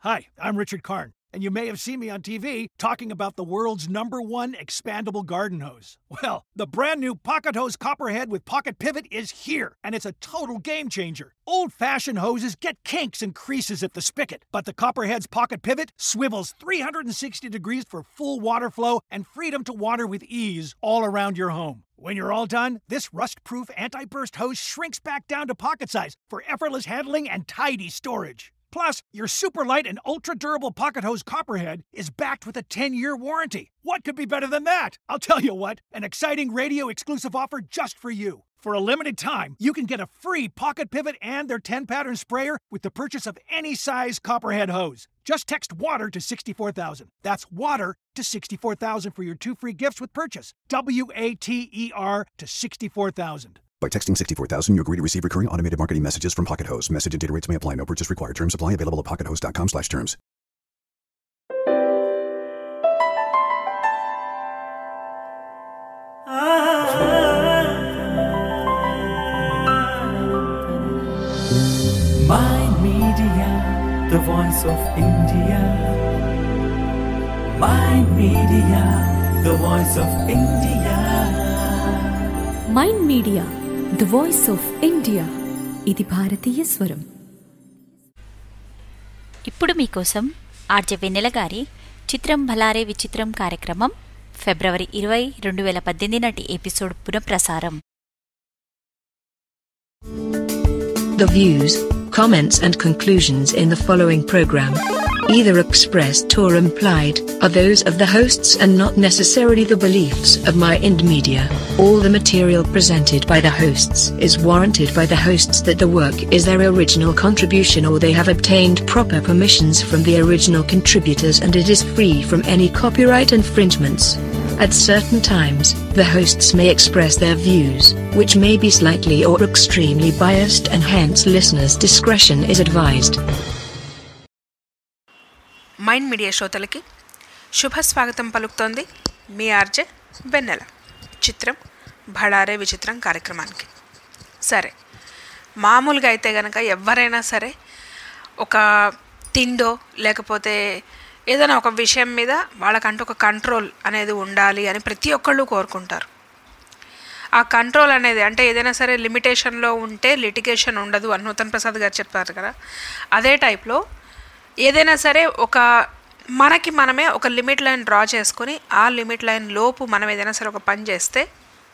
Hi, I'm Richard Karn, and you may have seen me on TV talking about the world's number one expandable garden hose. Well, the brand new Pocket Hose Copperhead with Pocket Pivot is here, and it's a total game changer. Old fashioned hoses get kinks and creases at the spigot, but the Copperhead's Pocket Pivot swivels 360 degrees for full water flow and freedom to water with ease all around your home. When you're all done, this rust proof anti burst hose shrinks back down to pocket size for effortless handling and tidy storage. Plus, your super light and ultra durable pocket hose Copperhead is backed with a 10 year warranty. What could be better than that? I'll tell you what, an exciting radio exclusive offer just for you. For a limited time, you can get a free pocket pivot and their 10 pattern sprayer with the purchase of any size Copperhead hose. Just text water to 64000. That's water to 64000 for your two free gifts with purchase. W A T E R to 64000. By texting 64000, you agree to receive recurring automated marketing messages from Pocket Hose. Message and data rates may apply. No purchase required. Terms apply. Available at pockethose.com slash terms. My Media, the voice of India. My Media, the voice of India. Mind media the voice of India ఇది భారతీయ స్వరం ఇప్పుడు మీకోసం RJ వెన్నెల గారి చిత్రం భలారే విచిత్రం కార్యక్రమం ఫిబ్రవరి ఇరవై రెండు వేల పద్దెనిమిది నాటి ఎపిసోడ్ పునఃప్రసారం The views, comments, and conclusions in the following program, either expressed or implied, are those of the hosts and not necessarily the beliefs of My Ind Media. All the material presented by the hosts is warranted by the hosts that the work is their original contribution or they have obtained proper permissions from the original contributors and it is free from any copyright infringements. At certain times, the hosts may express their views, which may be slightly or extremely biased, and hence listeners' discretion is advised. Mind media శ్రోతలకి శుభ స్వాగతం పలుకుతోంది మీ RJ వెన్నెల చిత్రం భడారే విచిత్రం కార్యక్రమానికి సరే మామూలుగా అయితే కనుక ఎవరైనా సరే ఒక తిండో లేకపోతే ఏదైనా ఒక విషయం మీద వాళ్ళకంటూ ఒక కంట్రోల్ అనేది ఉండాలి అని ప్రతి ఒక్కళ్ళు కోరుకుంటారు ఆ కంట్రోల్ అనేది అంటే ఏదైనా సరే లిమిటేషన్లో ఉంటే లిటిగేషన్ ఉండదు అని నూతన్ ప్రసాద్ గారు చెప్పారు కదా అదే టైప్లో ఏదైనా సరే ఒక మనకి మనమే ఒక లిమిట్ లైన్ డ్రా చేసుకొని ఆ లిమిట్ లైన్ లోపు మనం ఏదైనా సరే ఒక పని చేస్తే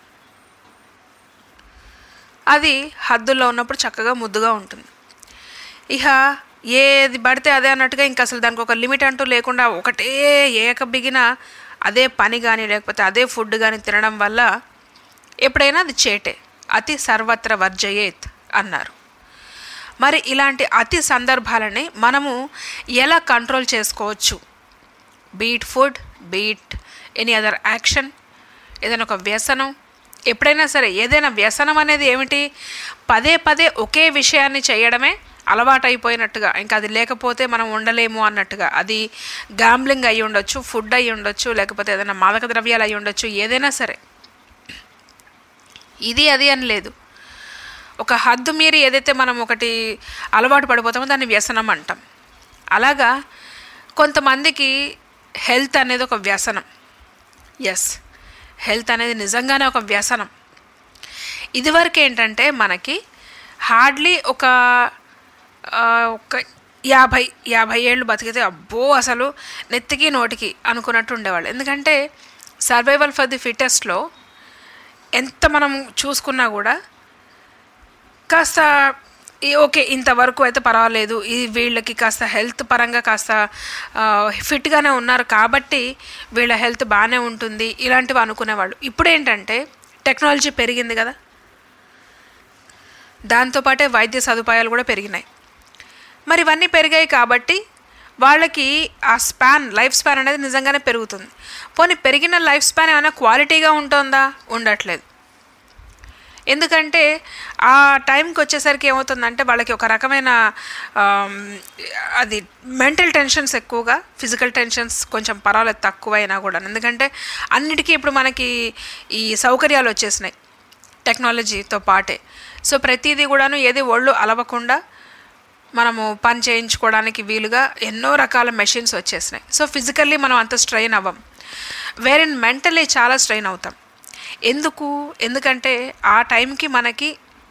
అది హద్దుల్లో ఉన్నప్పుడు చక్కగా ముద్దుగా ఉంటుంది ఇక ఏది పడితే అదే అన్నట్టుగా ఇంకా అసలు దానికి ఒక లిమిట్ అంటూ లేకుండా ఒకటే ఏక బిగిన అదే పని కానీ లేకపోతే అదే ఫుడ్ కానీ తినడం వల్ల ఎప్పుడైనా అది చేటే అతి సర్వత్ర వర్జయేత్ అన్నారు మరి ఇలాంటి అతి సందర్భాలని మనము ఎలా కంట్రోల్ చేసుకోవచ్చు be it food be it any other action ఏదైనా ఒక వ్యసనం ఎప్పుడైనా సరే ఏదైనా వ్యసనం అనేది ఏమిటి పదే పదే ఒకే విషయాన్ని చేయడమే అలవాటైపోయినట్టుగా ఇంకా అది లేకపోతే మనం ఉండలేము అన్నట్టుగా అది గ్యాంబ్లింగ్ అయి ఉండొచ్చు ఫుడ్ అయి ఉండొచ్చు లేకపోతే ఏదైనా మాదక ద్రవ్యాలు అయి ఉండొచ్చు ఏదైనా సరే ఇది అది అని లేదు ఒక హద్దు మీరి ఏదైతే మనం ఒకటి అలవాటు పడిపోతామో దాన్ని వ్యసనం అంటాం అలాగా కొంతమందికి హెల్త్ అనేది ఒక వ్యసనం ఎస్ హెల్త్ అనేది నిజంగానే ఒక వ్యసనం ఇదివరకు ఏంటంటే మనకి హార్డ్లీ ఒక ఆ, ఒక యాభై యాభై ఏళ్ళు బతికితే అబ్బో అసలు నెత్తికి నోటికి అనుకున్నట్టు ఉండేవాళ్ళు ఎందుకంటే సర్వైవల్ ఫర్ ది ఫిటెస్ట్లో ఎంత మనం చూసుకున్నా కూడా కాస్త ఈ ఓకే ఇంతవరకు అయితే పర్వాలేదు ఈ వీళ్ళకి కాస్త హెల్త్ పరంగా కాస్త ఆ, ఫిట్గానే ఉన్నారు కాబట్టి వీళ్ళ హెల్త్ బాగానే ఉంటుంది ఇలాంటివి అనుకునేవాళ్ళు ఇప్పుడు ఏంటంటే టెక్నాలజీ పెరిగింది కదా దాంతోపాటే వైద్య సదుపాయాలు కూడా పెరిగినాయి మరి ఇవన్నీ పెరిగాయి కాబట్టి వాళ్ళకి ఆ స్పాన్ లైఫ్ స్పాన్ అనేది నిజంగానే పెరుగుతుంది పోనీ పెరిగిన లైఫ్ స్పాన్ ఏమైనా క్వాలిటీగా ఉంటుందా ఉండట్లేదు ఎందుకంటే ఆ టైంకి వచ్చేసరికి ఏమవుతుందంటే వాళ్ళకి ఒక రకమైన ఆమ్, అది మెంటల్ టెన్షన్స్ ఎక్కువగా ఫిజికల్ టెన్షన్స్ కొంచెం పర్వాలేదు తక్కువైనా కూడా ఎందుకంటే అన్నిటికీ ఇప్పుడు మనకి ఈ సౌకర్యాలు వచ్చేసినాయి టెక్నాలజీతో పాటే సో ప్రతిదీ కూడాను ఏది ఒళ్ళు అలవకుండా మనము పని చేయించుకోవడానికి వీలుగా ఎన్నో రకాల మెషిన్స్ వచ్చేసినాయి సో ఫిజికల్లీ మనం అంత స్ట్రెయిన్ అవ్వం వేరే మెంటలీ చాలా స్ట్రెయిన్ అవుతాం ఎందుకు ఎందుకంటే ఆ టైంకి మనకి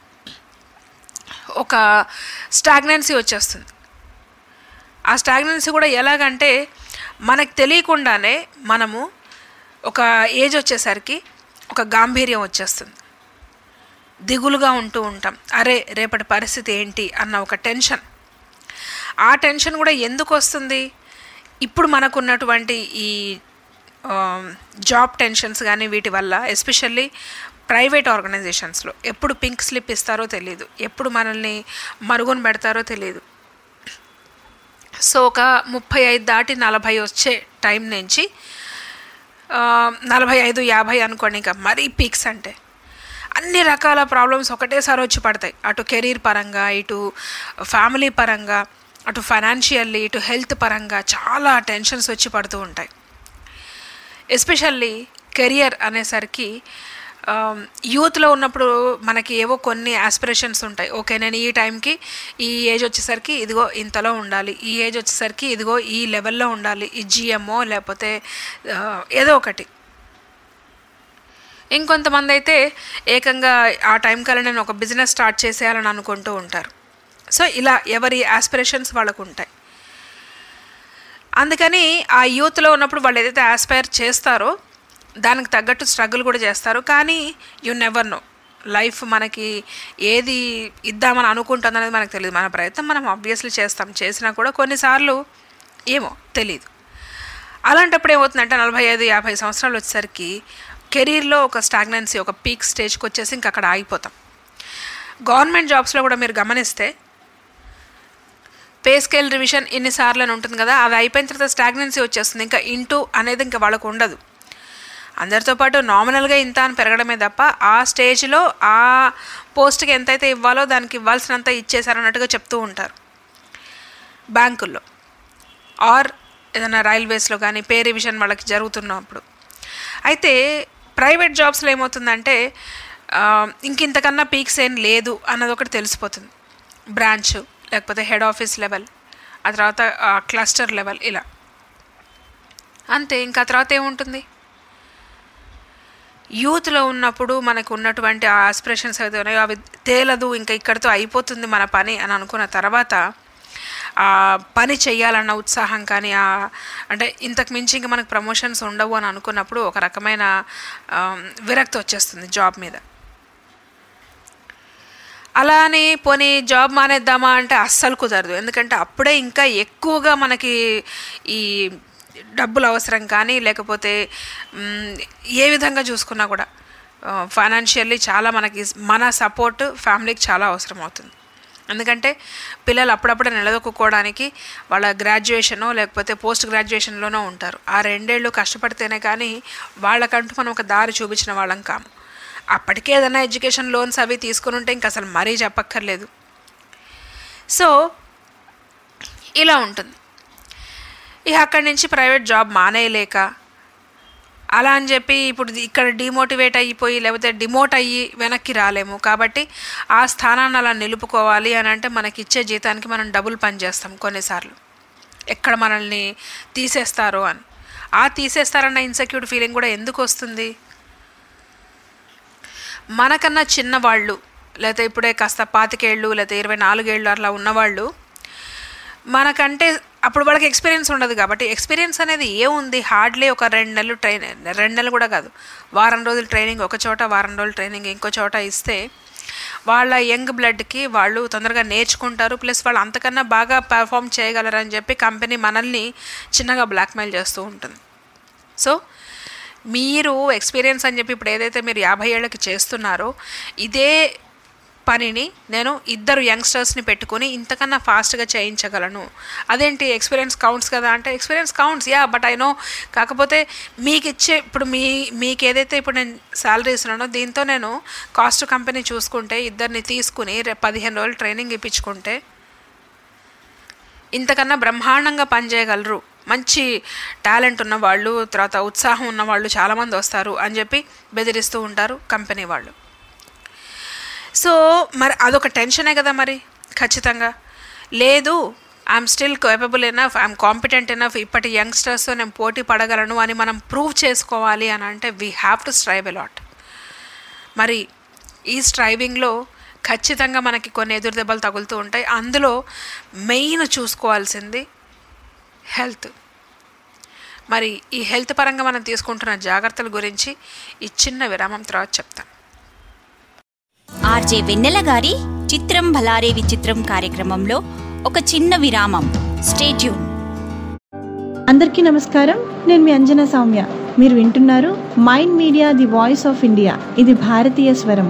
ఒక స్టాగ్నెన్సీ వచ్చేస్తుంది ఆ స్టాగ్నెన్సీ కూడా ఎలాగంటే మనకు తెలియకుండానే మనము ఒక ఏజ్ వచ్చేసరికి ఒక గాంభీర్యం వచ్చేస్తుంది దిగులుగా ఉంటూ ఉంటాం అరే రేపటి పరిస్థితి ఏంటి అన్న ఒక టెన్షన్ ఆ టెన్షన్ కూడా ఎందుకు వస్తుంది ఇప్పుడు మనకున్నటువంటి ఈ జాబ్ టెన్షన్స్ కానీ వీటి వల్ల ఎస్పెషల్లీ ప్రైవేట్ ఆర్గనైజేషన్స్లో ఎప్పుడు పింక్ స్లిప్ ఇస్తారో తెలియదు ఎప్పుడు మనల్ని మరుగున పెడతారో తెలియదు సో ఒక ముప్పై ఐదు దాటి నలభై వచ్చే టైం నుంచి ఆ, నలభై ఐదు యాభై అనుకోండి ఇంకా మరీ పీక్స్ అంటే అన్ని రకాల ప్రాబ్లమ్స్ ఒకటేసారి వచ్చి పడతాయి అటు కెరీర్ పరంగా ఇటు ఫ్యామిలీ పరంగా అటు ఫైనాన్షియల్లీ ఇటు హెల్త్ పరంగా చాలా టెన్షన్స్ వచ్చి పడుతూ ఉంటాయి ఎస్పెషల్లీ కెరియర్ అనేసరికి యూత్లో ఉన్నప్పుడు మనకి ఏవో కొన్ని ఆస్పిరేషన్స్ ఉంటాయి ఓకే నేను ఈ టైంకి ఈ ఏజ్ వచ్చేసరికి ఇదిగో ఇంతలో ఉండాలి ఈ ఏజ్ వచ్చేసరికి ఇదిగో ఈ లెవెల్లో ఉండాలి ఈ జిఎంఓ లేకపోతే ఆ, ఏదో ఒకటి ఇంకొంతమంది అయితే ఏకంగా ఆ టైం కల్లా నేను ఒక బిజినెస్ స్టార్ట్ చేసేయాలని అనుకుంటూ ఉంటారు సో ఇలా ఎవరి ఆస్పిరేషన్స్ వాళ్ళకు ఉంటాయి అందుకని ఆ యూత్లో ఉన్నప్పుడు వాళ్ళు ఏదైతే ఆస్పైర్ చేస్తారో దానికి తగ్గట్టు స్ట్రగుల్ కూడా చేస్తారు కానీ యు నెవర్ నో లైఫ్ మనకి ఏది ఇద్దామని అనుకుంటుంది అనేది మనకు తెలియదు మన ప్రయత్నం మనం ఆబ్వియస్లీ చేస్తాం చేసినా కూడా కొన్నిసార్లు ఏమో తెలియదు అలాంటప్పుడు ఏమవుతుందంటే నలభై ఐదు యాభై సంవత్సరాలు వచ్చేసరికి కెరీర్లో ఒక స్టాగ్నెన్సీ ఒక పీక్ స్టేజ్కి వచ్చేసి ఇంక అక్కడ ఆగిపోతాం గవర్నమెంట్ జాబ్స్లో కూడా మీరు గమనిస్తే పే స్కేల్ రివిజన్ ఇన్నిసార్లు అని ఉంటుంది కదా అది అయిపోయిన తర్వాత స్టాగ్నెన్సీ వచ్చేస్తుంది ఇంకా ఇంటూ అనేది ఇంకా వాళ్ళకు ఉండదు అందరితో పాటు నామినల్గా ఇంత అని పెరగడమే తప్ప ఆ స్టేజ్లో ఆ పోస్ట్కి ఎంతైతే ఇవ్వాలో దానికి ఇవ్వాల్సినంత ఇచ్చేసారన్నట్టుగా చెప్తూ ఉంటారు బ్యాంకుల్లో ఆర్ ఏదైనా రైల్వేస్లో కానీ పే రివిజన్ వాళ్ళకి జరుగుతున్నప్పుడు అయితే ప్రైవేట్ జాబ్స్లో ఏమవుతుందంటే ఆ, ఇంక ఇంతకన్నా పీక్స్ ఏం లేదు అన్నది ఒకటి తెలిసిపోతుంది బ్రాంచ్ లేకపోతే హెడ్ ఆఫీస్ లెవెల్ ఆ తర్వాత క్లస్టర్ లెవెల్ ఇలా అంతే ఇంకా ఆ తర్వాత ఏముంటుంది యూత్లో ఉన్నప్పుడు మనకు ఉన్నటువంటి ఆ ఆస్పిరేషన్స్ ఏదైతే ఉన్నాయో అవి తేలదు ఇంకా ఇక్కడితో అయిపోతుంది మన పని అని అనుకున్న తర్వాత ఆ పని చేయాలన్న ఉత్సాహం కానీ ఆ అంటే ఇంతకు మించి ఇంకా మనకు ప్రమోషన్స్ ఉండవు అని అనుకున్నప్పుడు ఒక రకమైన ఆ, విరక్తి వచ్చేస్తుంది జాబ్ మీద అలా అని పోనీ జాబ్ మానేద్దామా అంటే అస్సలు కుదరదు ఎందుకంటే అప్పుడే ఇంకా ఎక్కువగా మనకి ఈ డబ్బులు అవసరం కానీ లేకపోతే మ్, ఏ విధంగా చూసుకున్నా కూడా ఫైనాన్షియల్లీ చాలా మనకి మన సపోర్ట్ ఫ్యామిలీకి చాలా అవసరం అవుతుంది ఎందుకంటే పిల్లలు అప్పుడప్పుడే నిలదొక్కుకోవడానికి వాళ్ళ గ్రాడ్యుయేషనో లేకపోతే పోస్ట్ గ్రాడ్యుయేషన్లోనో ఉంటారు ఆ రెండేళ్ళు కష్టపడితేనే కానీ వాళ్ళకంటూ మనం ఒక దారి చూపించిన వాళ్ళం కాము అప్పటికే ఏదైనా ఎడ్యుకేషన్ లోన్స్ అవి తీసుకుని ఉంటే ఇంకా అసలు మరీ చెప్పక్కర్లేదు సో ఇలా ఉంటుంది ఇక అక్కడి నుంచి ప్రైవేట్ జాబ్ మానేయలేక అలా అని చెప్పి ఇప్పుడు ఇక్కడ డిమోటివేట్ అయిపోయి లేకపోతే డిమోట్ అయ్యి వెనక్కి రాలేము కాబట్టి ఆ స్థానాన్ని అలా నిలుపుకోవాలి అని అంటే మనకి ఇచ్చే జీతానికి మనం డబుల్ పని చేస్తాం కొన్నిసార్లు ఎక్కడ మనల్ని తీసేస్తారో అని ఆ తీసేస్తారన్న ఇన్సెక్యూర్ ఫీలింగ్ కూడా ఎందుకు వస్తుంది మనకన్నా చిన్నవాళ్ళు లేకపోతే ఇప్పుడే కాస్త పాతికేళ్ళు లేకపోతే ఇరవై నాలుగేళ్ళు అట్లా ఉన్నవాళ్ళు మనకంటే అప్పుడు వాళ్ళకి ఎక్స్పీరియన్స్ ఉండదు కాబట్టి ఎక్స్పీరియన్స్ అనేది ఏముంది హార్డ్లీ ఒక రెండు నెలలు ట్రైన్ రెండు నెలలు కూడా కాదు వారం రోజులు ట్రైనింగ్ ఒక చోట వారం రోజులు ట్రైనింగ్ ఇంకో చోట ఇస్తే వాళ్ళ యంగ్ బ్లడ్కి వాళ్ళు తొందరగా నేర్చుకుంటారు ప్లస్ వాళ్ళు అంతకన్నా బాగా పెర్ఫామ్ చేయగలరని చెప్పి కంపెనీ మనల్ని చిన్నగా బ్లాక్మెయిల్ చేస్తూ ఉంటుంది సో మీరు ఎక్స్పీరియన్స్ అని చెప్పి ఇప్పుడు ఏదైతే మీరు యాభై ఏళ్ళకి చేస్తున్నారో ఇదే పనిని నేను ఇద్దరు యంగ్స్టర్స్ని పెట్టుకొని ఇంతకన్నా ఫాస్ట్గా చేయించగలను అదేంటి ఎక్స్పీరియన్స్ కౌంట్స్ కదా అంటే experience counts yeah but I know కాకపోతే మీకు ఇచ్చే ఇప్పుడు మీ మీకు ఏదైతే ఇప్పుడు నేను శాలరీ ఇస్తున్నానో దీంతో నేను కాస్ట్ కంపెనీ చూసుకుంటే ఇద్దరిని తీసుకుని రేపు పదిహేను రోజులు ట్రైనింగ్ ఇప్పించుకుంటే ఇంతకన్నా బ్రహ్మాండంగా పనిచేయగలరు మంచి టాలెంట్ ఉన్న వాళ్ళు తర్వాత ఉత్సాహం ఉన్న వాళ్ళు చాలామంది వస్తారు అని చెప్పి బెదిరిస్తూ ఉంటారు కంపెనీ వాళ్ళు సో మరి అదొక టెన్షనే కదా మరి ఖచ్చితంగా లేదు I'm still capable enough I'm competent enough ఇప్పటి యంగ్స్టర్స్తో నేను పోటీ పడగలను అని మనం ప్రూవ్ చేసుకోవాలి అని అంటే we have to strive a lot మరి ఈ స్ట్రైవింగ్లో ఖచ్చితంగా మనకి కొన్ని ఎదురు దెబ్బలు తగులుతూ ఉంటాయి అందులో మెయిన్ చూసుకోవాల్సింది హెల్త్ మరి ఈ హెల్త్ పరంగా మనం తీసుకుంటున్న జాగ్రత్తల గురించి ఈ చిన్న విరామం తర్వాత చెప్తాను ఆర్జే వెన్నెల గారి చిత్రం భలారే విచిత్రం కార్యక్రమంలో ఒక చిన్న విరామం స్టేట్యూన్ అందరికీ నమస్కారం నేను మీ అంజనా సౌమ్య మీరు వింటున్నారు mind media the voice of India ఇది భారతీయ స్వరం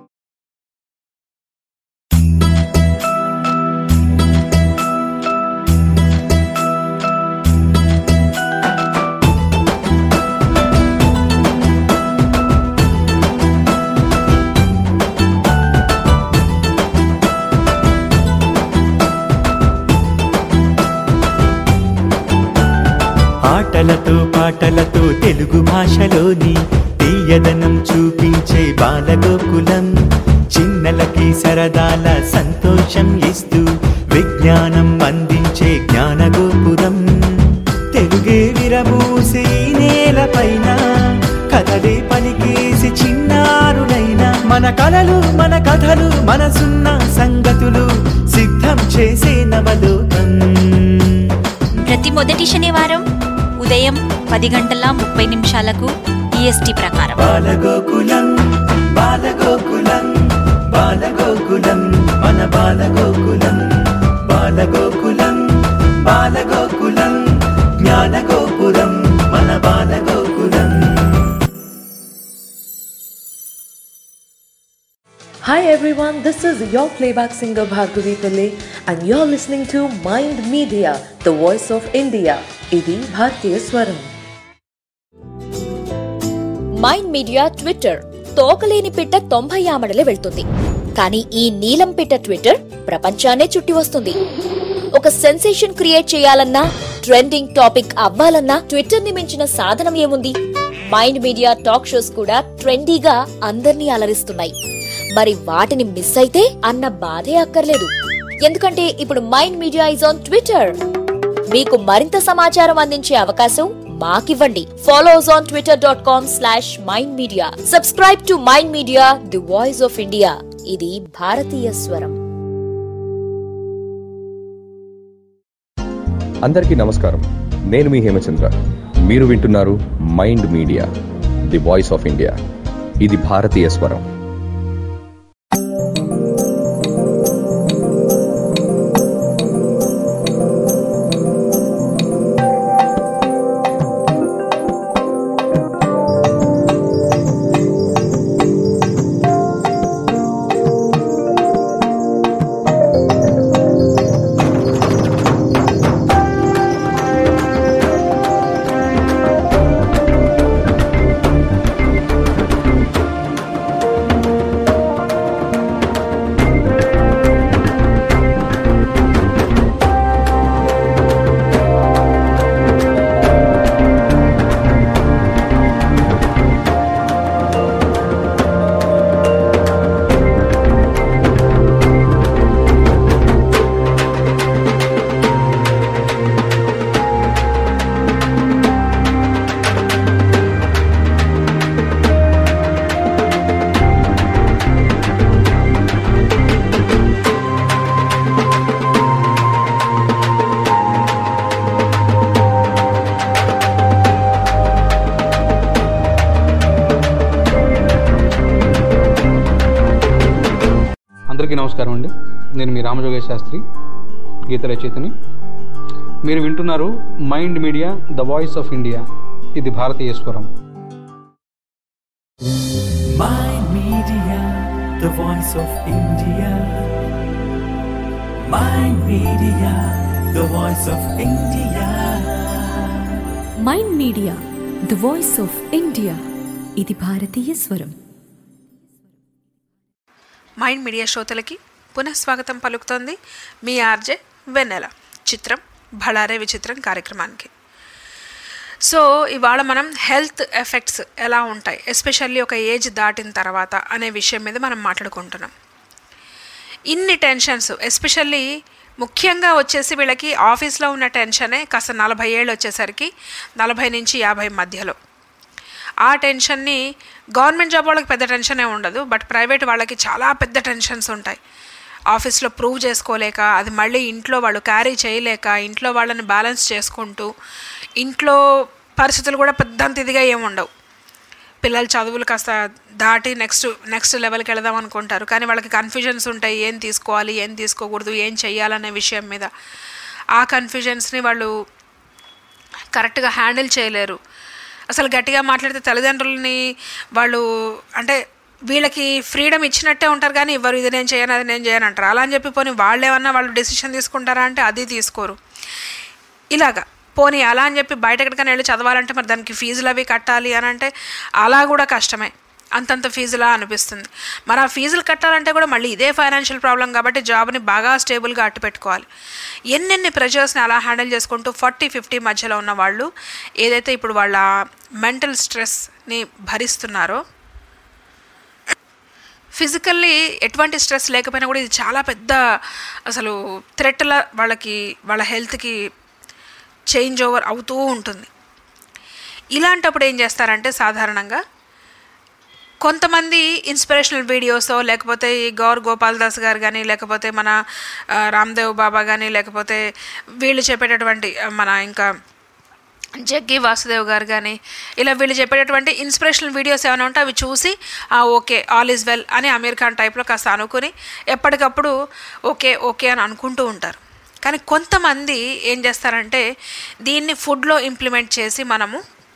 ఆటలతో పాటలతో తెలుగు భాషలోని తీయదనం చూపించే బాలగోకులం చిన్నలకి సరదాల సంతోషం ఇస్తూ విజ్ఞానం అందించే జ్ఞానగోపురం తెలుగే విరబూసే ఈ నేలపైన కథలే పలికేసి చిన్నారులైన మన కలలు మన కథలు మనసున్న సంగతులు సిద్ధం చేసే నవలోకం ప్రతి మొదటి శనివారం ఉదయం పది గంటల ముప్పై నిమిషాలకు ఈఎస్టీ ప్రకారం బాలగోకులం బాలగోకులం బాలగోకులం మన బాలగోకులం బాలగోకులం బాలగోకులం జ్ఞానగోపురం మన Balagokulam Hi everyone, this is your playback singer Bhargavi Pillai and you're listening to Mind Media, the voice of India. Idi Bhartiya Swaram. Mind Media Twitter తోకలేని పిట్ట తొంభై ఆమడలే వెళ్తుంది కానీ ఈ నీలం పిట్ట ట్విట్టర్ ప్రపంచాన్నే చుట్టి వస్తుంది ఒక సెన్సేషన్ క్రియేట్ చేయాలన్నా ట్రెండింగ్ టాపిక్ అవ్వాలన్నా ట్విట్టర్ ని మించిన సాధనం ఏముంది మైండ్ మీడియా టాక్ షోస్ కూడా ట్రెండీగా అందర్నీ అలరిస్తున్నాయి మరి వాటిని మిస్ అయితే అన్న బాధే అక్కర్లేదు ఎందుకంటే ఇప్పుడు Mind Media is on Twitter మీకు మరింత సమాచారం అందించే అవకాశం మాకివ్వండి follows on Twitter dot com slash Mind Media subscribe to Mind media the voice of India ఇది భారతీయ స్వరం అందరికీ నమస్కారం నేను మీ హేమచంద్ర మీరు వింటున్నారు mind media the voice of India ఇది భారతీయ స్వరం అందరికీ నమస్కారం అండి నేను మీ రామజోగేశ్ శాస్త్రి గీత రచయితని మీరు వింటున్నారు mind media the voice of India ఇది భారతీయ స్వరం Mind Media, the voice of India. Mind Media, the voice of India. Mind media the voice of India ఇది భారతీయ స్వరం మైండ్ మీడియా శ్రోతలకి పునఃస్వాగతం పలుకుతోంది మీ ఆర్జే వెన్నెల చిత్రం భళారే విచిత్రం కార్యక్రమానికి సో ఇవాళ మనం హెల్త్ ఎఫెక్ట్స్ ఎలా ఉంటాయి ఎస్పెషల్లీ ఒక ఏజ్ దాటిన తర్వాత అనే విషయం మీద మనం మాట్లాడుకుంటున్నాం ఇన్ని టెన్షన్స్ ఎస్పెషల్లీ ముఖ్యంగా వచ్చేసి వీళ్ళకి ఆఫీస్లో ఉన్న టెన్షనే కాస్త నలభై ఏళ్ళు వచ్చేసరికి నలభై నుంచి యాభై మధ్యలో ఆ టెన్షన్ని గవర్నమెంట్ జాబ్ వాళ్ళకి పెద్ద టెన్షనే ఉండదు బట్ ప్రైవేట్ వాళ్ళకి చాలా పెద్ద టెన్షన్స్ ఉంటాయి ఆఫీస్లో ప్రూవ్ చేసుకోలేక అది మళ్ళీ ఇంట్లో వాళ్ళు క్యారీ చేయలేక ఇంట్లో వాళ్ళని బ్యాలెన్స్ చేసుకుంటూ ఇంట్లో పరిస్థితులు కూడా పెద్దంత ఇదిగా ఏమి ఉండవు పిల్లల చదువులు కాస్త దాటి నెక్స్ట్ నెక్స్ట్ లెవెల్కి వెళదాం అనుకుంటారు కానీ వాళ్ళకి కన్ఫ్యూజన్స్ ఉంటాయి ఏం తీసుకోవాలి ఏం తీసుకోకూడదు ఏం చెయ్యాలనే విషయం మీద ఆ కన్ఫ్యూజన్స్ని వాళ్ళు కరెక్ట్గా హ్యాండిల్ చేయలేరు అసలు గట్టిగా మాట్లాడితే తల్లిదండ్రులని వాళ్ళు అంటే వీళ్ళకి ఫ్రీడమ్ ఇచ్చినట్టే ఉంటారు కానీ ఇవ్వరు ఇది నేను చేయను అది నేను చేయను అంటారు అలా అని చెప్పి పోనీ వాళ్ళు ఏమన్నా వాళ్ళు డెసిషన్ తీసుకుంటారా అంటే అది తీసుకోరు ఇలాగా పోనీ అలా అని చెప్పి బయట ఎక్కడికైనా వెళ్ళి చదవాలంటే మరి దానికి ఫీజులు అవి కట్టాలి అని అంటే అలా కూడా కష్టమే అంతంత ఫీజులా అనిపిస్తుంది మరి ఆ ఫీజులు కట్టాలంటే కూడా మళ్ళీ ఇదే ఫైనాన్షియల్ ప్రాబ్లం కాబట్టి జాబ్ని బాగా స్టేబుల్గా అట్టు పెట్టుకోవాలి ఎన్నెన్ని ప్రెషర్స్ని అలా హ్యాండిల్ చేసుకుంటూ ఫార్టీ ఫిఫ్టీ మధ్యలో ఉన్న వాళ్ళు ఏదైతే ఇప్పుడు వాళ్ళ మెంటల్ స్ట్రెస్ని భరిస్తున్నారో ఫిజికల్లీ ఎటువంటి స్ట్రెస్ లేకపోయినా కూడా ఇది చాలా పెద్ద అసలు థ్రెట్ల వాళ్ళకి వాళ్ళ హెల్త్కి చేంజ్ ఓవర్ అవుతూ ఉంటుంది ఇలాంటప్పుడు ఏం చేస్తారంటే సాధారణంగా కొంతమంది ఇన్స్పిరేషనల్ వీడియోస్ లేకపోతే ఈ గౌర్ గోపాల్ దాస్ గారు కానీ లేకపోతే మన ఆ, రామ్దేవ్ బాబా కానీ లేకపోతే వీళ్ళు చెప్పేటటువంటి ఆ, మన ఇంకా జగ్గి వాసుదేవ్ గారు కానీ ఇలా వీళ్ళు చెప్పేటటువంటి ఇన్స్పిరేషనల్ వీడియోస్ ఏమైనా ఉంటే అవి చూసి ఆ ఓకే ఆల్ ఈజ్ వెల్ అని అమీర్ ఖాన్ టైప్లో కాస్త అనుకుని ఎప్పటికప్పుడు ఓకే ఓకే అని అనుకుంటూ ఉంటారు కానీ కొంతమంది ఏం చేస్తారంటే దీన్ని ఫుడ్లో ఇంప్లిమెంట్ చేసి మనము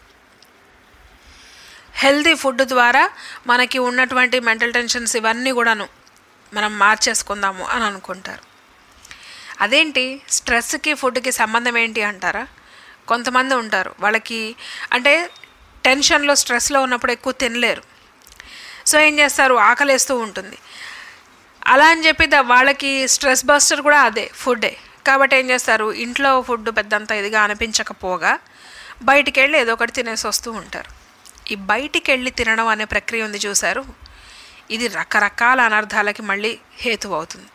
హెల్తీ ఫుడ్ ద్వారా మనకి ఉన్నటువంటి మెంటల్ టెన్షన్స్ ఇవన్నీ కూడాను మనం మార్చేసుకుందాము అని అనుకుంటారు అదేంటి స్ట్రెస్కి ఫుడ్కి సంబంధం ఏంటి అంటారా కొంతమంది ఉంటారు వాళ్ళకి అంటే టెన్షన్లో స్ట్రెస్లో ఉన్నప్పుడు ఎక్కువ తినలేరు సో ఏం చేస్తారు ఆకలేస్తూ ఉంటుంది అలా అని చెప్పి ద- వాళ్ళకి స్ట్రెస్ బస్టర్ కూడా అదే ఫుడ్డే కాబట్టి ఏం చేస్తారు ఇంట్లో ఫుడ్ పెద్దంత ఇదిగా అనిపించకపోగా బయటికి వెళ్ళి ఏదో ఒకటి తినేసి వస్తూ ఉంటారు ఈ బయటికి వెళ్ళి తినడం అనే ప్రక్రియ ఉంది చూశారు ఇది రకరకాల అనర్థాలకి మళ్ళీ హేతు అవుతుంది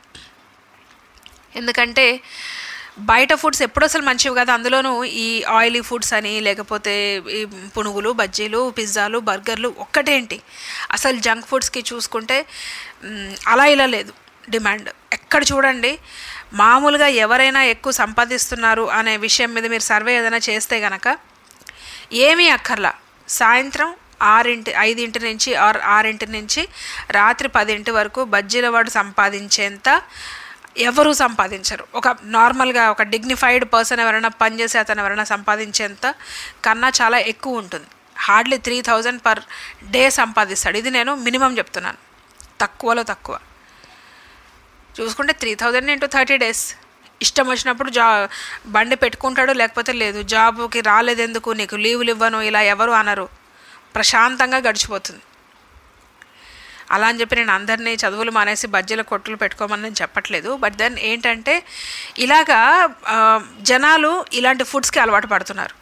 ఎందుకంటే బయట ఫుడ్స్ ఎప్పుడు అసలు మంచివి కాదు అందులోనూ ఈ ఆయిలీ ఫుడ్స్ అని లేకపోతే ఈ పునుగులు బజ్జీలు పిజ్జాలు బర్గర్లు ఒక్కటేంటి అసలు జంక్ ఫుడ్స్కి చూసుకుంటే మ్, అలా ఇలా లేదు డిమాండ్ ఎక్కడ చూడండి మామూలుగా ఎవరైనా ఎక్కువ సంపాదిస్తున్నారు అనే విషయం మీద మీరు సర్వే ఏదైనా చేస్తే గనక ఏమీ అక్కర్లా సాయంత్రం ఆరింటి ఐదింటి నుంచి ఆర్ ఆరింటి నుంచి రాత్రి పదింటి వరకు బజ్జీల వాడు సంపాదించేంత ఎవరూ సంపాదించరు ఒక నార్మల్గా ఒక డిగ్నిఫైడ్ పర్సన్ ఎవరైనా పనిచేసి అతను ఎవరైనా సంపాదించేంత కన్నా చాలా ఎక్కువ ఉంటుంది hardly three thousand per day సంపాదిస్తాడు ఇది నేను మినిమం చెప్తున్నాను తక్కువలో తక్కువ చూసుకుంటే three thousand into thirty days ఇష్టం వచ్చినప్పుడు జా బండి పెట్టుకుంటాడు లేకపోతే లేదు జాబ్కి రాలేదు ఎందుకు నీకు లీవులు ఇవ్వను ఇలా ఎవరు అనరు ప్రశాంతంగా గడిచిపోతుంది అలా అని చెప్పి నేను అందరినీ చదువులు మానేసి బజ్జీల కొట్టులు పెట్టుకోమని నేను చెప్పట్లేదు బట్ దెన్ ఏంటంటే ఇలాగా ఆ, జనాలు ఇలాంటి ఫుడ్స్కి అలవాటు పడుతున్నారు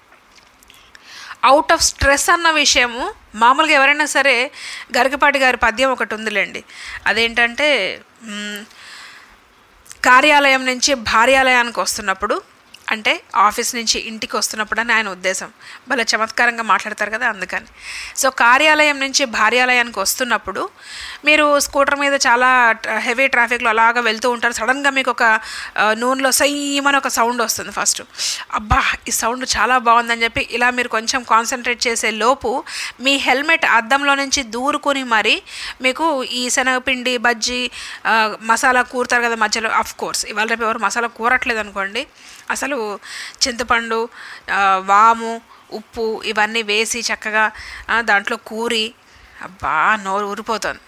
అవుట్ ఆఫ్ స్ట్రెస్ అన్న విషయము మామూలుగా ఎవరైనా సరే గరికపాటి గారి పద్యం ఒకటి ఉందిలేండి అదేంటంటే మ్, కార్యాలయం నుంచి భార్యాలయానికి వస్తున్నప్పుడు అంటే ఆఫీస్ నుంచి ఇంటికి వస్తున్నప్పుడు అని ఆయన ఉద్దేశం భలే చమత్కారంగా మాట్లాడతారు కదా అందుకని సో కార్యాలయం నుంచి భార్యాలయానికి వస్తున్నప్పుడు మీరు స్కూటర్ మీద చాలా హెవీ ట్రాఫిక్లో అలాగా వెళ్తూ ఉంటారు సడన్గా మీకు ఒక ఆ, నూనెలో సయ్యమని ఒక సౌండ్ వస్తుంది ఫస్ట్ అబ్బా ఈ సౌండ్ చాలా బాగుందని చెప్పి ఇలా మీరు కొంచెం కాన్సన్ట్రేట్ చేసే లోపు మీ హెల్మెట్ అద్దంలో నుంచి దూరుకొని మరి మీకు ఈ శనగపిండి బజ్జీ ఆ, మసాలా కూరుతారు కదా మధ్యలో అఫ్ కోర్స్ ఇవాళ రేపు ఎవరు మసాలా కూరట్లేదు అనుకోండి అసలు చింతపండు ఆ, వాము ఉప్పు ఇవన్నీ వేసి చక్కగా ఆ, దాంట్లో కూరి అబ్బా నోరు ఊరిపోతుంది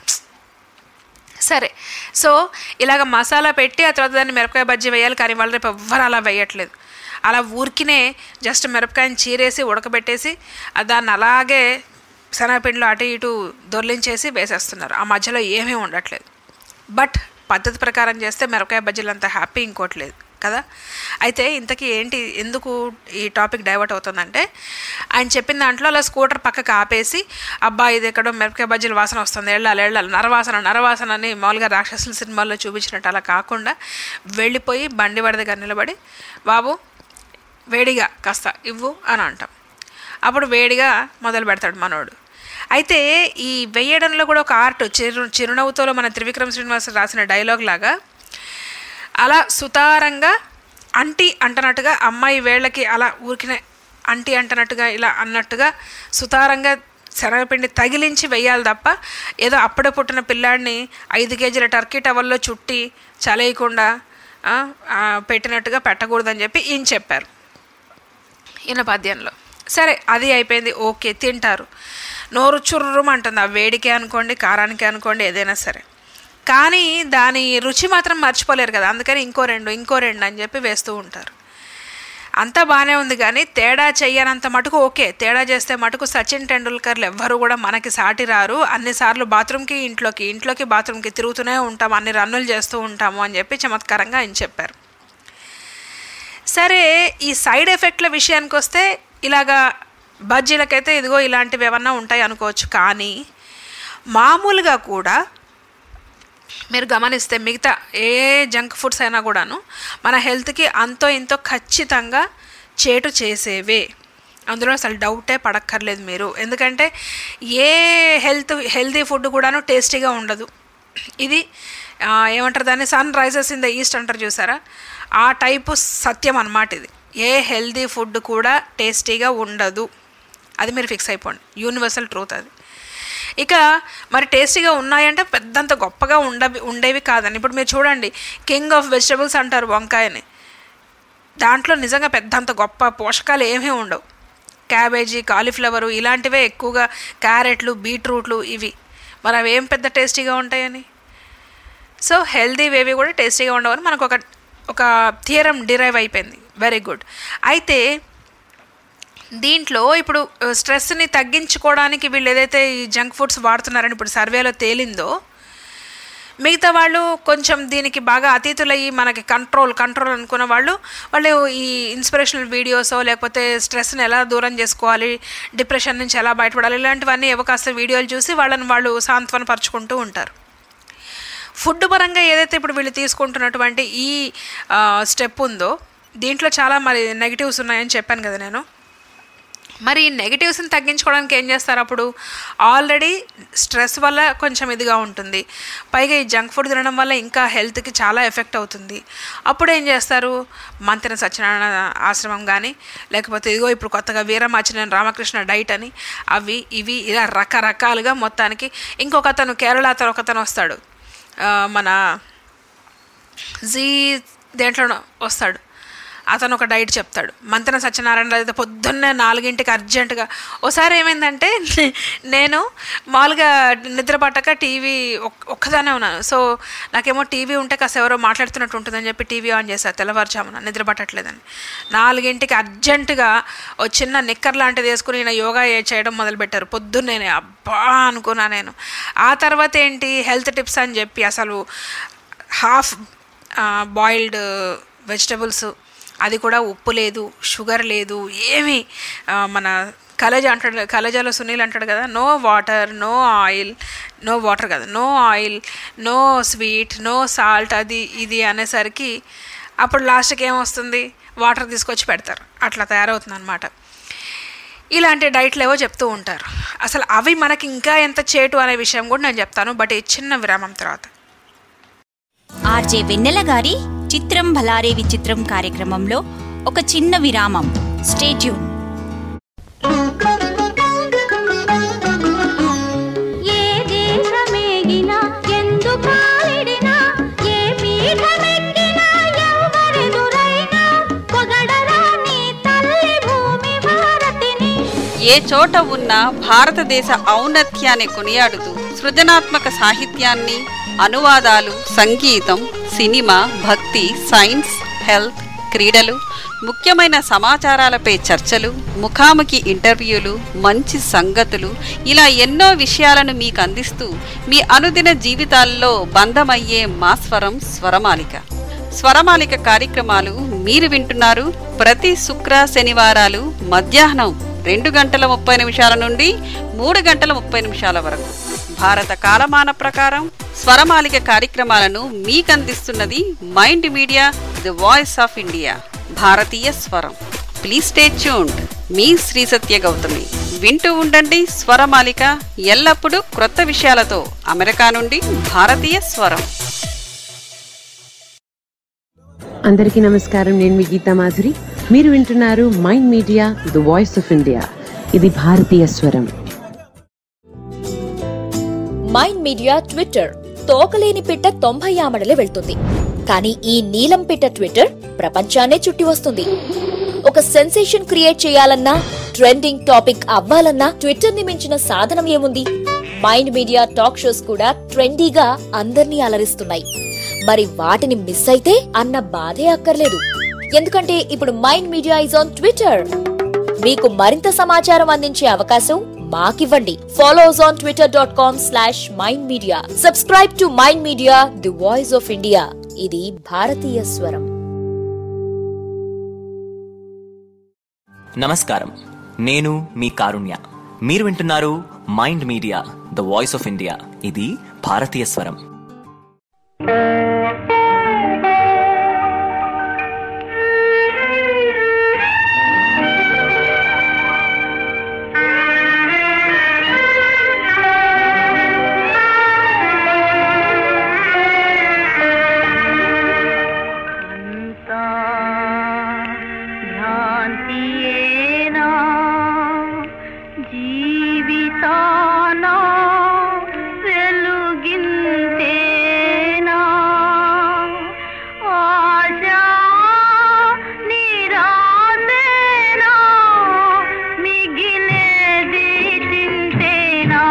సరే సో ఇలాగ మసాలా పెట్టి ఆ తర్వాత దాన్ని మిరపకాయ బజ్జీ వేయాలి కానీ వాళ్ళు రేపు ఎవ్వరు అలా వేయట్లేదు అలా ఊరికినే జస్ట్ మిరపకాయని చీరేసి ఉడకబెట్టేసి ఆ దాన్ని అలాగే శనగపిండిలో అటు ఇటు దొర్లించేసి వేసేస్తున్నారు ఆ మధ్యలో ఏమీ ఉండట్లేదు బట్ పద్ధతి ప్రకారం చేస్తే మిరపకాయ బజ్జీలు అంత హ్యాపీ ఇంకోటి లేదు కదా అయితే ఇంతకీ ఏంటి ఎందుకు ఈ టాపిక్ డైవర్ట్ అవుతుందంటే ఆయన చెప్పిన దాంట్లో అలా స్కూటర్ పక్కకు ఆపేసి అబ్బా ఇది ఎక్కడో మిరపకాయ బజ్జీల వాసన వస్తుంది వెళ్ళాలి వెళ్ళాలి నరవాసన నరవాసన అని మామూలుగా రాక్షసుల సినిమాల్లో చూపించినట్టు అలా కాకుండా వెళ్ళిపోయి బండి వాడి దగ్గర నిలబడి బాబు వేడిగా కాస్త ఇవ్వు అని అంటాం అప్పుడు వేడిగా మొదలు పెడతాడు మనోడు అయితే ఈ వేయడంలో కూడా ఒక ఆర్ట్ చిరు చిరునవ్వుతో మన త్రివిక్రమ్ శ్రీనివాస్ రాసిన డైలాగ్ లాగా అలా సుతారంగా అంటి అంటనట్టుగా అమ్మాయి వేళ్ళకి అలా ఊరికినే అంటి అంటనట్టుగా ఇలా అన్నట్టుగా సుతారంగా శనగపిండి తగిలించి వెయ్యాలి తప్ప ఏదో అప్పుడే పుట్టిన పిల్లాడిని ఐదు కేజీల టర్కీ టవల్లో చుట్టి చలేయకుండా ఆ, ఆ, పెట్టినట్టుగా పెట్టకూడదని చెప్పి ఈయన చెప్పారు ఈయన పద్యంలో సరే అది అయిపోయింది ఓకే తింటారు నోరు చుర్రం అంటుంది ఆ వేడికే అనుకోండి కారానికి అనుకోండి ఏదైనా సరే కానీ దాని రుచి మాత్రం మర్చిపోలేరు కదా అందుకని ఇంకో రెండు ఇంకో రెండు అని చెప్పి వేస్తూ ఉంటారు అంతా బాగానే ఉంది కానీ తేడా చెయ్యనంత మటుకు ఓకే తేడా చేస్తే మటుకు సచిన్ టెండూల్కర్లు ఎవ్వరు కూడా మనకి సాటి రారు అన్నిసార్లు బాత్రూమ్కి ఇంట్లోకి ఇంట్లోకి బాత్రూమ్కి తిరుగుతూనే ఉంటాం అన్ని రన్నులు చేస్తూ ఉంటాము అని చెప్పి చమత్కారంగా ఆయన చెప్పారు సరే ఈ సైడ్ ఎఫెక్ట్ల విషయానికి వస్తే ఇలాగా బజ్జీలకైతే ఇదిగో ఇలాంటివి ఏమన్నా ఉంటాయి అనుకోవచ్చు కానీ మామూలుగా కూడా మీరు గమనిస్తే మిగతా ఏ జంక్ ఫుడ్స్ అయినా కూడాను మన హెల్త్కి అంతో ఇంతో ఖచ్చితంగా చేటు చేసేవే అందులో అసలు డౌటే పడక్కర్లేదు మీరు ఎందుకంటే ఏ హెల్త్ హెల్తీ ఫుడ్ కూడాను టేస్టీగా ఉండదు ఇది ఆ, ఏమంటారు దాన్ని sun rises in the east అంటారు చూసారా ఆ టైపు సత్యం అన్నమాట ఇది ఏ హెల్దీ ఫుడ్ కూడా టేస్టీగా ఉండదు అది మీరు ఫిక్స్ అయిపోండి యూనివర్సల్ ట్రూత్ అది ఇక మరి టేస్టీగా ఉన్నాయంటే పెద్దంత గొప్పగా ఉండవి ఉండేవి కాదండి ఇప్పుడు మీరు చూడండి కింగ్ ఆఫ్ వెజిటబుల్స్ అంటారు వంకాయని దాంట్లో నిజంగా పెద్దంత గొప్ప పోషకాలు ఏమీ ఉండవు క్యాబేజీ కాలీఫ్లవరు ఇలాంటివే ఎక్కువగా క్యారెట్లు బీట్రూట్లు ఇవి మరి అవి ఏం పెద్ద టేస్టీగా ఉంటాయని సో హెల్దీ వేవి కూడా టేస్టీగా ఉండవని మనకు ఒక ఒక థియరం డిరైవ్ అయిపోయింది వెరీ గుడ్ అయితే దీంట్లో ఇప్పుడు స్ట్రెస్ని తగ్గించుకోవడానికి వీళ్ళు ఏదైతే ఈ జంక్ ఫుడ్స్ వాడుతున్నారని ఇప్పుడు సర్వేలో తేలిందో మిగతా వాళ్ళు కొంచెం దీనికి బాగా అతీతులయ్యి మనకి కంట్రోల్ కంట్రోల్ అనుకున్న వాళ్ళు వాళ్ళు ఈ ఇన్స్పిరేషనల్ వీడియోస్ లేకపోతే స్ట్రెస్ని ఎలా దూరం చేసుకోవాలి డిప్రెషన్ నుంచి ఎలా బయటపడాలి ఇలాంటివన్నీ ఏవో కాస్త వీడియోలు చూసి వాళ్ళని వాళ్ళు సాంత్వన పరుచుకుంటూ ఉంటారు ఫుడ్ పరంగా ఏదైతే ఇప్పుడు వీళ్ళు తీసుకుంటున్నటువంటి ఈ స్టెప్ ఉందో దీంట్లో చాలా మరి నెగిటివ్స్ ఉన్నాయని చెప్పాను కదా నేను మరి ఈ నెగిటివ్స్ని తగ్గించుకోవడానికి ఏం చేస్తారు అప్పుడు ఆల్రెడీ స్ట్రెస్ వల్ల కొంచెం ఇదిగా ఉంటుంది పైగా ఈ జంక్ ఫుడ్ తినడం వల్ల ఇంకా హెల్త్కి చాలా ఎఫెక్ట్ అవుతుంది అప్పుడు ఏం చేస్తారు మంతెన సత్యనారాయణ ఆశ్రమం కానీ లేకపోతే ఇదిగో ఇప్పుడు కొత్తగా వీరమాచిన రామకృష్ణ డైట్ అని అవి ఇవి ఇలా రకరకాలుగా మొత్తానికి ఇంకొక అతను కేరళ అతను ఒకతను వస్తాడు ఆ, మన జీ దేంట్లోనో వస్తాడు అతను ఒక డైట్ చెప్తాడు మంతెన సత్యనారాయణ అయితే పొద్దున్నే నాలుగింటికి అర్జెంటుగా ఓసారి ఏమైందంటే నేను మామూలుగా నిద్ర పట్టక టీవీ ఒక్- ఒక్కదానే ఉన్నాను సో నాకేమో టీవీ ఉంటే కాస్త ఎవరో మాట్లాడుతున్నట్టు ఉంటుందని చెప్పి టీవీ ఆన్ చేశాను తెల్లవారుజామున నిద్ర పట్టట్లేదని నాలుగింటికి అర్జెంటుగా ఓ చిన్న నిక్కర్ లాంటిది వేసుకుని ఈయన యోగా ఏ- చేయడం మొదలుపెట్టారు పొద్దున్నేనే అబ్బా అనుకున్నా నేను ఆ తర్వాత ఏంటి హెల్త్ టిప్స్ అని చెప్పి అసలు హాఫ్ బాయిల్డ్ వెజిటబుల్స్ అది కూడా ఉప్పు లేదు షుగర్ లేదు ఏమీ ఆ, మన కలజ అంటాడు కలజాలో సునీల్ అంటాడు కదా no water no oil no water కదా no oil no sweet no salt అది ఇది అనేసరికి అప్పుడు లాస్ట్కి ఏమొస్తుంది వాటర్ తీసుకొచ్చి పెడతారు అట్లా తయారవుతుంది అనమాట ఇలాంటి డైట్లు ఏవో చెప్తూ ఉంటారు అసలు అవి మనకి ఇంకా ఎంత చేటు అనే విషయం కూడా నేను చెప్తాను బట్ ఈ చిన్న విరామం తర్వాత ఆర్జే వెన్నెల గారి చిత్రం భలారే విచిత్రం కార్యక్రమంలో ఒక చిన్న విరామం స్టేట్యూన్ ఏ దేశమేగినా ఎందు కాలిడినా ఏ పీఠమెక్కినా ఎవరెదురైనా పొగడరా నీ తల్లి భూమి భారతిని ఏ చోట ఉన్న భారతదేశ ఔన్నత్యాన్ని కొనియాడుతూ సృజనాత్మక సాహిత్యాన్ని అనువాదాలు సంగీతం సినిమా భక్తి సైన్స్ హెల్త్ క్రీడలు ముఖ్యమైన సమాచారాలపై చర్చలు ముఖాముఖి ఇంటర్వ్యూలు మంచి సంగతులు ఇలా ఎన్నో విషయాలను మీకు అందిస్తూ మీ అనుదిన జీవితాల్లో బంధమయ్యే మా స్వరం స్వరమాలిక స్వరమాలిక కార్యక్రమాలు మీరు వింటున్నారు ప్రతి శుక్ర శనివారాలు మధ్యాహ్నం రెండు గంటల ముప్పై నిమిషాల నుండి మూడు గంటల ముప్పై నిమిషాల వరకు భారత కాలమాన ప్రకారం స్వరమాలిక కార్యక్రమాలను మీకందిస్తున్నది Mind media the voice of India భారతీయ స్వరం ప్లీజ్ స్టే ట్యూన్డ్ మీ శ్రీ సత్య గౌతమి వింటూ ఉండండి స్వరమాలిక ఎల్లప్పుడూ క్రొత్త విషయాలతో అమెరికా నుండి భారతీయ స్వరం అందరికీ నమస్కారం నేను మీ గీతా మాధురి మీరు వింటున్నారు mind media the voice of India ఇది భారతీయ స్వరం మైండ్ మీడియా ట్విట్టర్ తోకలేని పిట్ట తొంభై ఆమడలే వెళ్తుంది కానీ ఈ నీలం పిట్ట ట్విట్టర్ ప్రపంచాన్నే చుట్టి వస్తుంది ఒక సెన్సేషన్ క్రియేట్ చేయాలన్నా ట్రెండింగ్ టాపిక్ అవ్వాలన్నా ట్విట్టర్ ని మించిన సాధనం ఏముంది మైండ్ మీడియా టాక్ షోస్ కూడా ట్రెండీగా అందర్నీ అలరిస్తున్నాయి మరి వాటిని మిస్ అయితే అన్న బాధే అక్కర్లేదు ఎందుకంటే ఇప్పుడు Mind Media is on Twitter మీకు మరింత సమాచారం అందించే అవకాశం మాకివ్వండి follows on Twitter dot com slash Mind Media subscribe to Mind media the voice of India ఇది భారతీయ స్వరం నమస్కారం నేను మీ కారుణ్య మీరు వింటున్నారు mind media the voice of India ఇది భారతీయ స్వరం భ్రాంతియేనా జీవితాన వెలుగింతేనా ఆశా నిరాశేనా మిగిలేది చింతేనా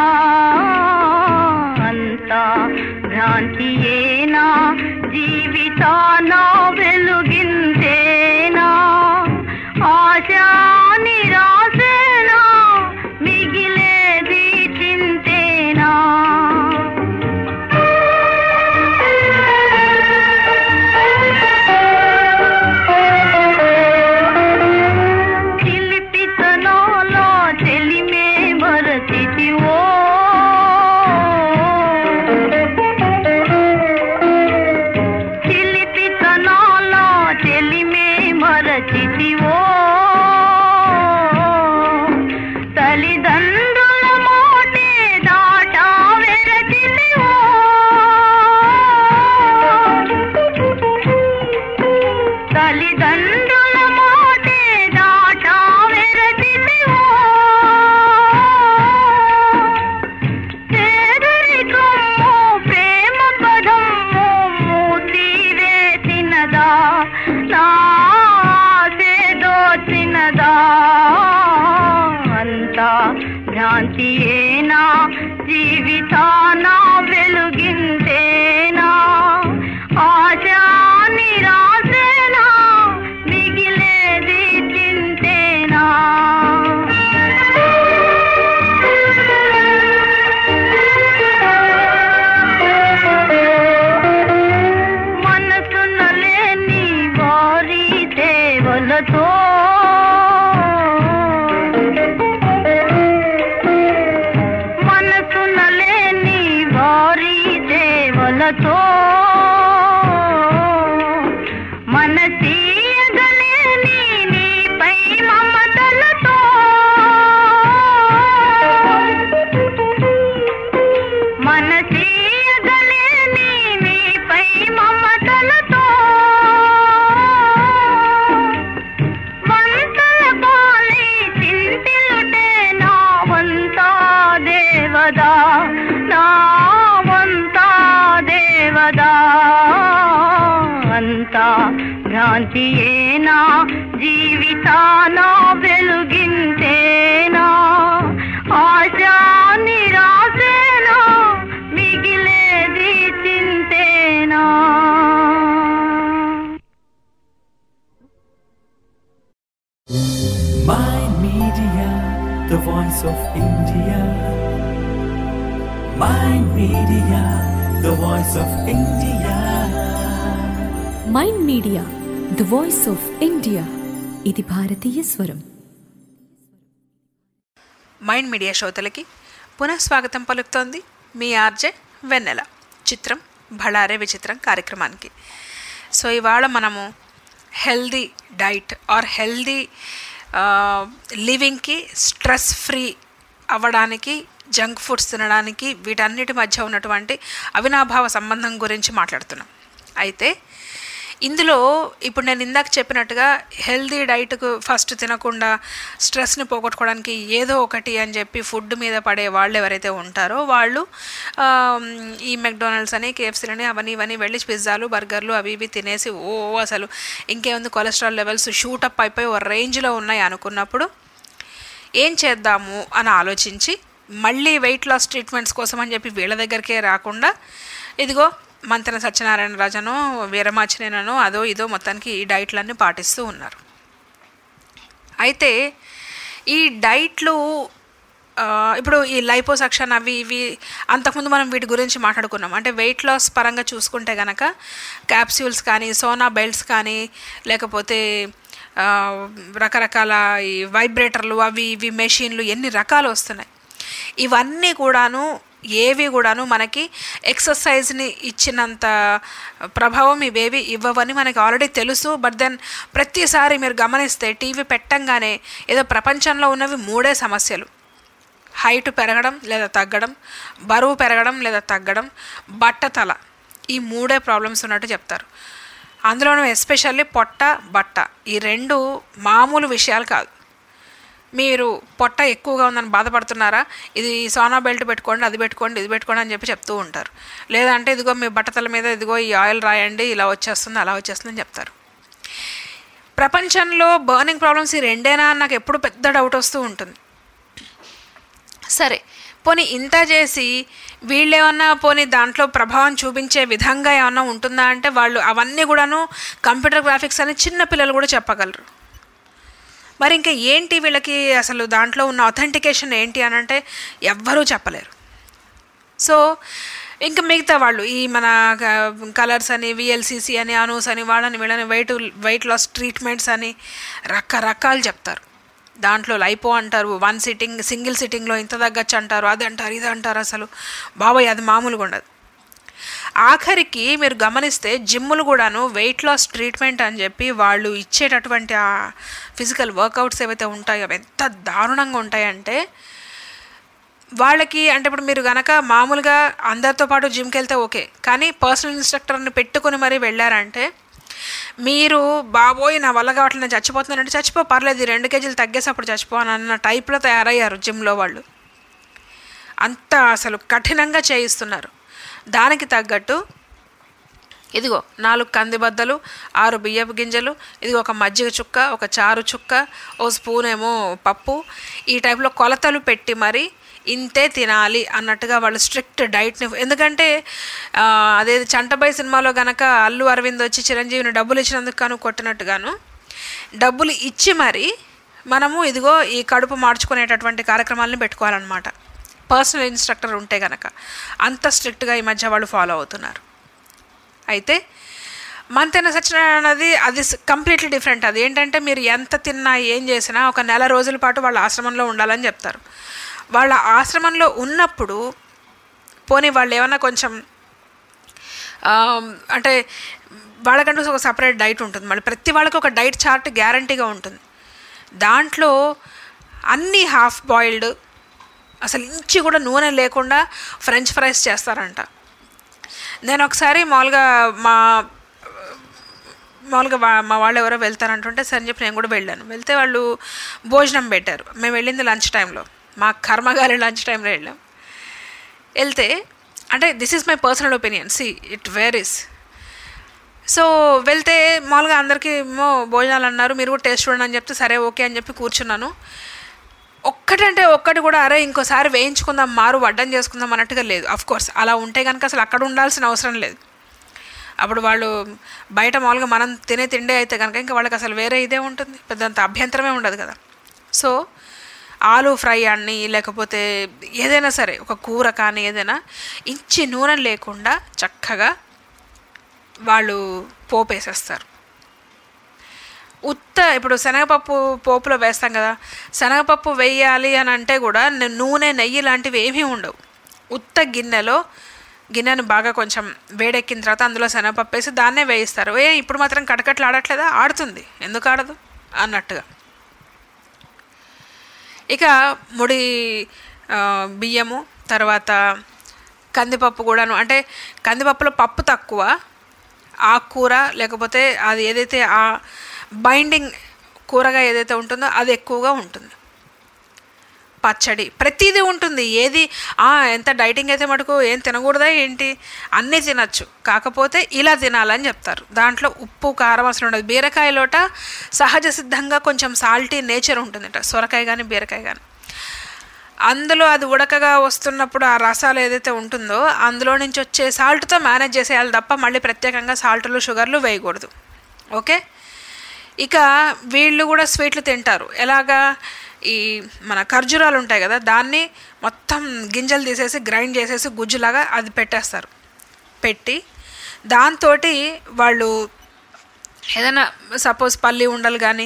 అంతా భ్రాంతియేనా జీవితాన వెలుగింతేనా ఆశా నిరాశేనా మిగిలేది చింతేనా చిలిపితనాలో చెలిమే మరచితివో చిలిపితనాలో చెలిమే మరచితివో తల్లిదండ్రుల మోటే దాటా వెరచితివో తల్లిదండ్రుల మోటే దాటా వెరచితివో పేదరికము ప్రేమ పదము మూతి వేసినదా నాసేదో చిన్నదా అంతా భ్రాంతియేనా జీవితాన వెలుగింతేనా ఆశా నిరాశేనా మిగిలేది చింతేనా మనసున లేని వారి సేవలతో మనసున లేని వారి సేవలతో మనసీయగలేని నీపై మమతలతో మనసీయగలేని నీపై మమతలతో వంతల పాలి చింతిలుటే నా వంతా దేవదా నా వంతా దేవదా అంతా భ్రాంతియేనా జీవితాన వెలుగింతేనా ఆశా నిరాశేనా మిగిలేది చింతేనా Mind Media, the voice of India. Mind Media, the voice of India. Mind media the voice of India ఇది భారతీయ స్వరం మైండ్ మీడియా శ్రోతలకి పునఃస్వాగతం పలుకుతోంది మీ ఆర్జే వెన్నెల చిత్రం భళారే విచిత్రం కార్యక్రమానికి సో ఇవాళ మనము హెల్దీ డైట్ ఆర్ హెల్దీ లివింగ్కి స్ట్రెస్ ఫ్రీ అవ్వడానికి జంక్ ఫుడ్స్ తినడానికి వీటన్నిటి మధ్య ఉన్నటువంటి అవినాభావ సంబంధం గురించి మాట్లాడుతున్నాం అయితే ఇందులో ఇప్పుడు నేను ఇందాక చెప్పినట్టుగా హెల్దీ డైట్కు ఫస్ట్ తినకుండా స్ట్రెస్ని పోగొట్టుకోవడానికి ఏదో ఒకటి అని చెప్పి ఫుడ్ మీద పడే వాళ్ళు ఎవరైతే ఉంటారో వాళ్ళు ఆ, ఈ మెక్డొనాల్డ్స్ అని కేఎఫ్సీలని అవన్నీ ఇవన్నీ వెళ్ళి పిజ్జాలు బర్గర్లు అవి ఇవి తినేసి ఓ అసలు ఇంకేముంది కొలెస్ట్రాల్ లెవెల్స్ షూటప్ అయిపోయి ఓ రేంజ్లో ఉన్నాయి అనుకున్నప్పుడు ఏం చేద్దాము అని ఆలోచించి మళ్ళీ వెయిట్ లాస్ ట్రీట్మెంట్స్ కోసం అని చెప్పి వీళ్ళ దగ్గరికే రాకుండా ఇదిగో మంతెన సత్యనారాయణ రాజను వీరమాచినేనను అదో ఇదో మొత్తానికి ఈ డైట్లన్నీ పాటిస్తూ ఉన్నారు అయితే ఈ డైట్లు ఆ, ఇప్పుడు ఈ లైపోసక్షన్ అవి ఇవి అంతకుముందు మనం వీటి గురించి మాట్లాడుకున్నాం అంటే వెయిట్ లాస్ పరంగా చూసుకుంటే కనుక క్యాప్స్యూల్స్ కానీ సోనా బెల్ట్స్ కానీ లేకపోతే ఆ, రకరకాల ఈ వైబ్రేటర్లు అవి ఇవి మెషిన్లు ఎన్ని రకాలు వస్తున్నాయి ఇవన్నీ కూడాను ఏవి కూడాను మనకి ఎక్సర్సైజ్ని ఇచ్చినంత ప్రభావం ఇవేవి ఇవ్వవని మనకి ఆల్రెడీ తెలుసు బట్ దెన్ ప్రతిసారి మీరు గమనిస్తే టీవీ పెట్టంగానే ఏదో ప్రపంచంలో ఉన్నవి మూడే సమస్యలు హైట్ పెరగడం లేదా తగ్గడం బరువు పెరగడం లేదా తగ్గడం బట్టతల ఈ మూడే ప్రాబ్లమ్స్ ఉన్నట్టు చెప్తారు అందులోనూ ఎస్పెషల్లీ పొట్ట బట్ట ఈ రెండు మామూలు విషయాలు కాదు మీరు పొట్ట ఎక్కువగా ఉందని బాధపడుతున్నారా ఇది సోనా బెల్ట్ పెట్టుకోండి అది పెట్టుకోండి ఇది పెట్టుకోండి అని చెప్పి చెప్తూ ఉంటారు లేదంటే ఇదిగో మీ బట్టతల మీద ఇదిగో ఈ ఆయిల్ రాయండి ఇలా వచ్చేస్తుంది అలా వచ్చేస్తుంది అని చెప్తారు ప్రపంచంలో బర్నింగ్ ప్రాబ్లమ్స్ ఈ రెండేనా అని నాకు ఎప్పుడు పెద్ద డౌట్ వస్తూ ఉంటుంది సరే పోనీ ఇంత చేసి వీళ్ళేమన్నా పోనీ దాంట్లో ప్రభావం చూపించే విధంగా ఏమన్నా ఉంటుందా అంటే వాళ్ళు అవన్నీ కూడాను కంప్యూటర్ గ్రాఫిక్స్ అని చిన్న పిల్లలు కూడా చెప్పగలరు మరి ఇంకా ఏంటి వీళ్ళకి అసలు దాంట్లో ఉన్న అథెంటికేషన్ ఏంటి అని అంటే ఎవ్వరూ చెప్పలేరు సో ఇంకా మిగతా వాళ్ళు ఈ మన కలర్స్ అని విఎల్సిసి అని అనూస్ అని వాళ్ళని వీళ్ళని వెయిట్ వెయిట్ లాస్ ట్రీట్మెంట్స్ అని రకరకాలు చెప్తారు దాంట్లో లైపో అంటారు వన్ సిట్టింగ్ సింగిల్ సిట్టింగ్లో ఇంత తగ్గచ్చు అంటారు అది అంటారు ఇది అంటారు అసలు బాబాయ్ అది మామూలుగా ఉండదు ఆఖరికి మీరు గమనిస్తే జిమ్ములు కూడాను వెయిట్ లాస్ ట్రీట్మెంట్ అని చెప్పి వాళ్ళు ఇచ్చేటటువంటి ఆ ఫిజికల్ వర్కౌట్స్ ఏవైతే ఉంటాయో అవి ఎంత దారుణంగా ఉంటాయంటే వాళ్ళకి అంటే ఇప్పుడు మీరు గనక మామూలుగా అందరితో పాటు జిమ్కి వెళ్తే ఓకే కానీ పర్సనల్ ఇన్స్ట్రక్టర్ని పెట్టుకుని మరీ వెళ్ళారంటే మీరు బాబోయ్ నా వల్ల కావట్లేదు నేను చచ్చిపోతున్నానంటే చచ్చిపో పర్లేదు ఈ రెండు కేజీలు తగ్గేసి అప్పుడు చచ్చిపోను అన్న టైప్లో తయారయ్యారు జిమ్లో వాళ్ళు అంత అసలు కఠినంగా చేయిస్తున్నారు దానికి తగ్గట్టు ఇదిగో నాలుగు కందిబద్దలు ఆరు బియ్యపు గింజలు ఇదిగో ఒక మజ్జిగ చుక్క ఒక చారు చుక్క ఓ స్పూన్ ఏమో పప్పు ఈ టైప్లో కొలతలు పెట్టి మరి ఇంతే తినాలి అన్నట్టుగా వాళ్ళు స్ట్రిక్ట్ డైట్ని ఎందుకంటే ఆ, అదే చంటబాయ్ సినిమాలో గనక అల్లు అరవింద్ వచ్చి చిరంజీవిని డబ్బులు ఇచ్చినందుకు గాను కొట్టినట్టుగాను డబ్బులు ఇచ్చి మరి మనము ఇదిగో ఈ కడుపు మార్చుకునేటటువంటి కార్యక్రమాలను పెట్టుకోవాలన్నమాట పర్సనల్ ఇన్స్ట్రక్టర్ ఉంటే గనక అంత స్ట్రిక్ట్గా ఈ మధ్య వాళ్ళు ఫాలో అవుతున్నారు అయితే మంతెన సత్యనారాయణ అనేది అది కంప్లీట్లీ డిఫరెంట్ అది ఏంటంటే మీరు ఎంత తిన్నా ఏం చేసినా ఒక నెల రోజుల పాటు వాళ్ళ ఆశ్రమంలో ఉండాలని చెప్తారు వాళ్ళ ఆశ్రమంలో ఉన్నప్పుడు పోనీ వాళ్ళు ఏమన్నా కొంచెం ఆ, అంటే వాళ్ళకంటూ ఒక సపరేట్ డైట్ ఉంటుంది మళ్ళీ ప్రతి వాళ్ళకి ఒక డైట్ చార్ట్ గ్యారంటీగా ఉంటుంది దాంట్లో అన్నీ హాఫ్ బాయిల్డ్ అసలు ఇంచి కూడా నూనె లేకుండా ఫ్రెంచ్ ఫ్రైస్ చేస్తారంట నేను ఒకసారి మామూలుగా మా మామూలుగా వా- మా వాళ్ళు ఎవరో వెళ్తారంటుంటే సరే అని చెప్పి నేను కూడా వెళ్ళాను వెళ్తే వాళ్ళు భోజనం పెట్టారు మేము వెళ్ళింది లంచ్ టైంలో మా కర్మగారి లంచ్ టైంలో వెళ్ళాం వెళ్తే అంటే this is my personal opinion see it varies so వెళ్తే మామూలుగా అందరికీ ఏమో భోజనాలు అన్నారు మీరు కూడా టేస్ట్ చూడండి అని చెప్తే సరే ఓకే అని చెప్పి కూర్చున్నాను ఒక్కటంటే ఒక్కటి కూడా అరే ఇంకోసారి వేయించుకుందాం మారు వడ్డం చేసుకుందాం అన్నట్టుగా లేదు అఫ్ కోర్స్ అలా ఉంటే కనుక అసలు అక్కడ ఉండాల్సిన అవసరం లేదు అప్పుడు వాళ్ళు బయట మామూలుగా మనం తినే తిండే అయితే కనుక ఇంకా వాళ్ళకి అసలు వేరే ఇదే ఉంటుంది పెద్దంత అభ్యంతరమే ఉండదు కదా సో ఆలు ఫ్రై అని లేకపోతే ఏదైనా సరే ఒక కూర కానీ ఏదైనా ఇంచి నూనె లేకుండా చక్కగా వాళ్ళు పోపు వేసేస్తారు ఉత్త ఇప్పుడు శనగపప్పు పోపులో వేస్తాం కదా శనగపప్పు వేయాలి అని అంటే కూడా న- నూనె నెయ్యి లాంటివి ఏమీ ఉండవు ఉత్త గిన్నెలో గిన్నెను బాగా కొంచెం వేడెక్కిన తర్వాత అందులో శనగపప్పు వేసి దాన్నే వేయిస్తారు ఏ ఇప్పుడు మాత్రం కటకట్లు ఆడట్లేదా ఆడుతుంది ఎందుకు ఆడదు అన్నట్టుగా ఇక ముడి ఆ, బియ్యము తర్వాత కందిపప్పు కూడాను అంటే కందిపప్పులో పప్పు తక్కువ ఆకుకూర లేకపోతే అది ఏదైతే ఆ బైండింగ్ కూరగా ఏదైతే ఉంటుందో అది ఎక్కువగా ఉంటుంది పచ్చడి ప్రతిదీ ఉంటుంది ఏది ఆ, ఎంత డైటింగ్ అయితే మటుకు ఏం తినకూడదా ఏంటి అన్నీ తినచ్చు కాకపోతే ఇలా తినాలని చెప్తారు దాంట్లో ఉప్పు కారం అసలు ఉండదు బీరకాయలోట సహజ సిద్ధంగా కొంచెం సాల్టీ నేచర్ ఉంటుందట సొరకాయ కానీ బీరకాయ కానీ అందులో అది ఉడకగా వస్తున్నప్పుడు ఆ రసాలు ఏదైతే ఉంటుందో అందులో నుంచి వచ్చే సాల్ట్తో మేనేజ్ చేసేయాలి తప్ప మళ్ళీ ప్రత్యేకంగా సాల్ట్లు షుగర్లు వేయకూడదు ఓకే ఇక వీళ్ళు కూడా స్వీట్లు తింటారు ఎలాగా ఈ మన ఖర్జూరాలు ఉంటాయి కదా దాన్ని మొత్తం గింజలు తీసేసి గ్రైండ్ చేసేసి గుజ్జులాగా అది పెట్టేస్తారు పెట్టి దాంతో వాళ్ళు ఏదైనా సపోజ్ పల్లి ఉండలు కానీ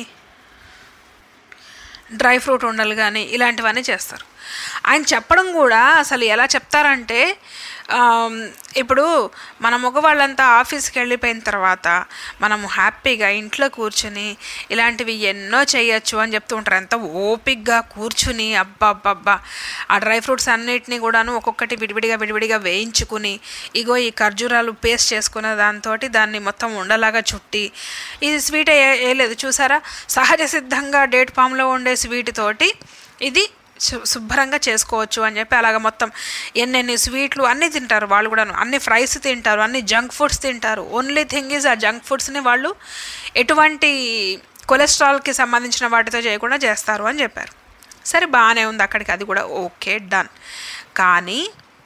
డ్రై ఫ్రూట్ ఉండలు కానీ ఇలాంటివన్నీ చేస్తారు ఆయన చెప్పడం కూడా అసలు ఎలా చెప్తారంటే ఆమ్, ఇప్పుడు మన మగవాళ్ళంతా ఆఫీస్కి వెళ్ళిపోయిన తర్వాత మనము హ్యాపీగా ఇంట్లో కూర్చుని ఇలాంటివి ఎన్నో చేయొచ్చు అని చెప్తూ ఉంటారు ఎంత ఓపిక్గా కూర్చుని అబ్బా అబ్బా ఆ డ్రై ఫ్రూట్స్ అన్నిటినీ కూడాను ఒక్కొక్కటి విడివిడిగా విడివిడిగా వేయించుకుని ఇగో ఈ ఖర్జూరాలు పేస్ట్ చేసుకున్న దాంతో దాన్ని మొత్తం ఉండలాగా చుట్టి ఇది స్వీట్ ఏ లేదు చూసారా సహజ సిద్ధంగా డేట్ పామ్లో ఉండే స్వీట్ తోటి ఇది శు- శుభ్రంగా చేసుకోవచ్చు అని చెప్పి అలాగ మొత్తం ఎన్నెన్ని స్వీట్లు అన్నీ తింటారు వాళ్ళు కూడా అన్ని ఫ్రైస్ తింటారు అన్ని జంక్ ఫుడ్స్ తింటారు only thing is uh junk ఫుడ్స్ని వాళ్ళు ఎటువంటి కొలెస్ట్రాల్కి సంబంధించిన వాటితో చేయకుండా చేస్తారు అని చెప్పారు సరే బాగానే ఉంది అక్కడికి అది కూడా ఓకే డన్ కానీ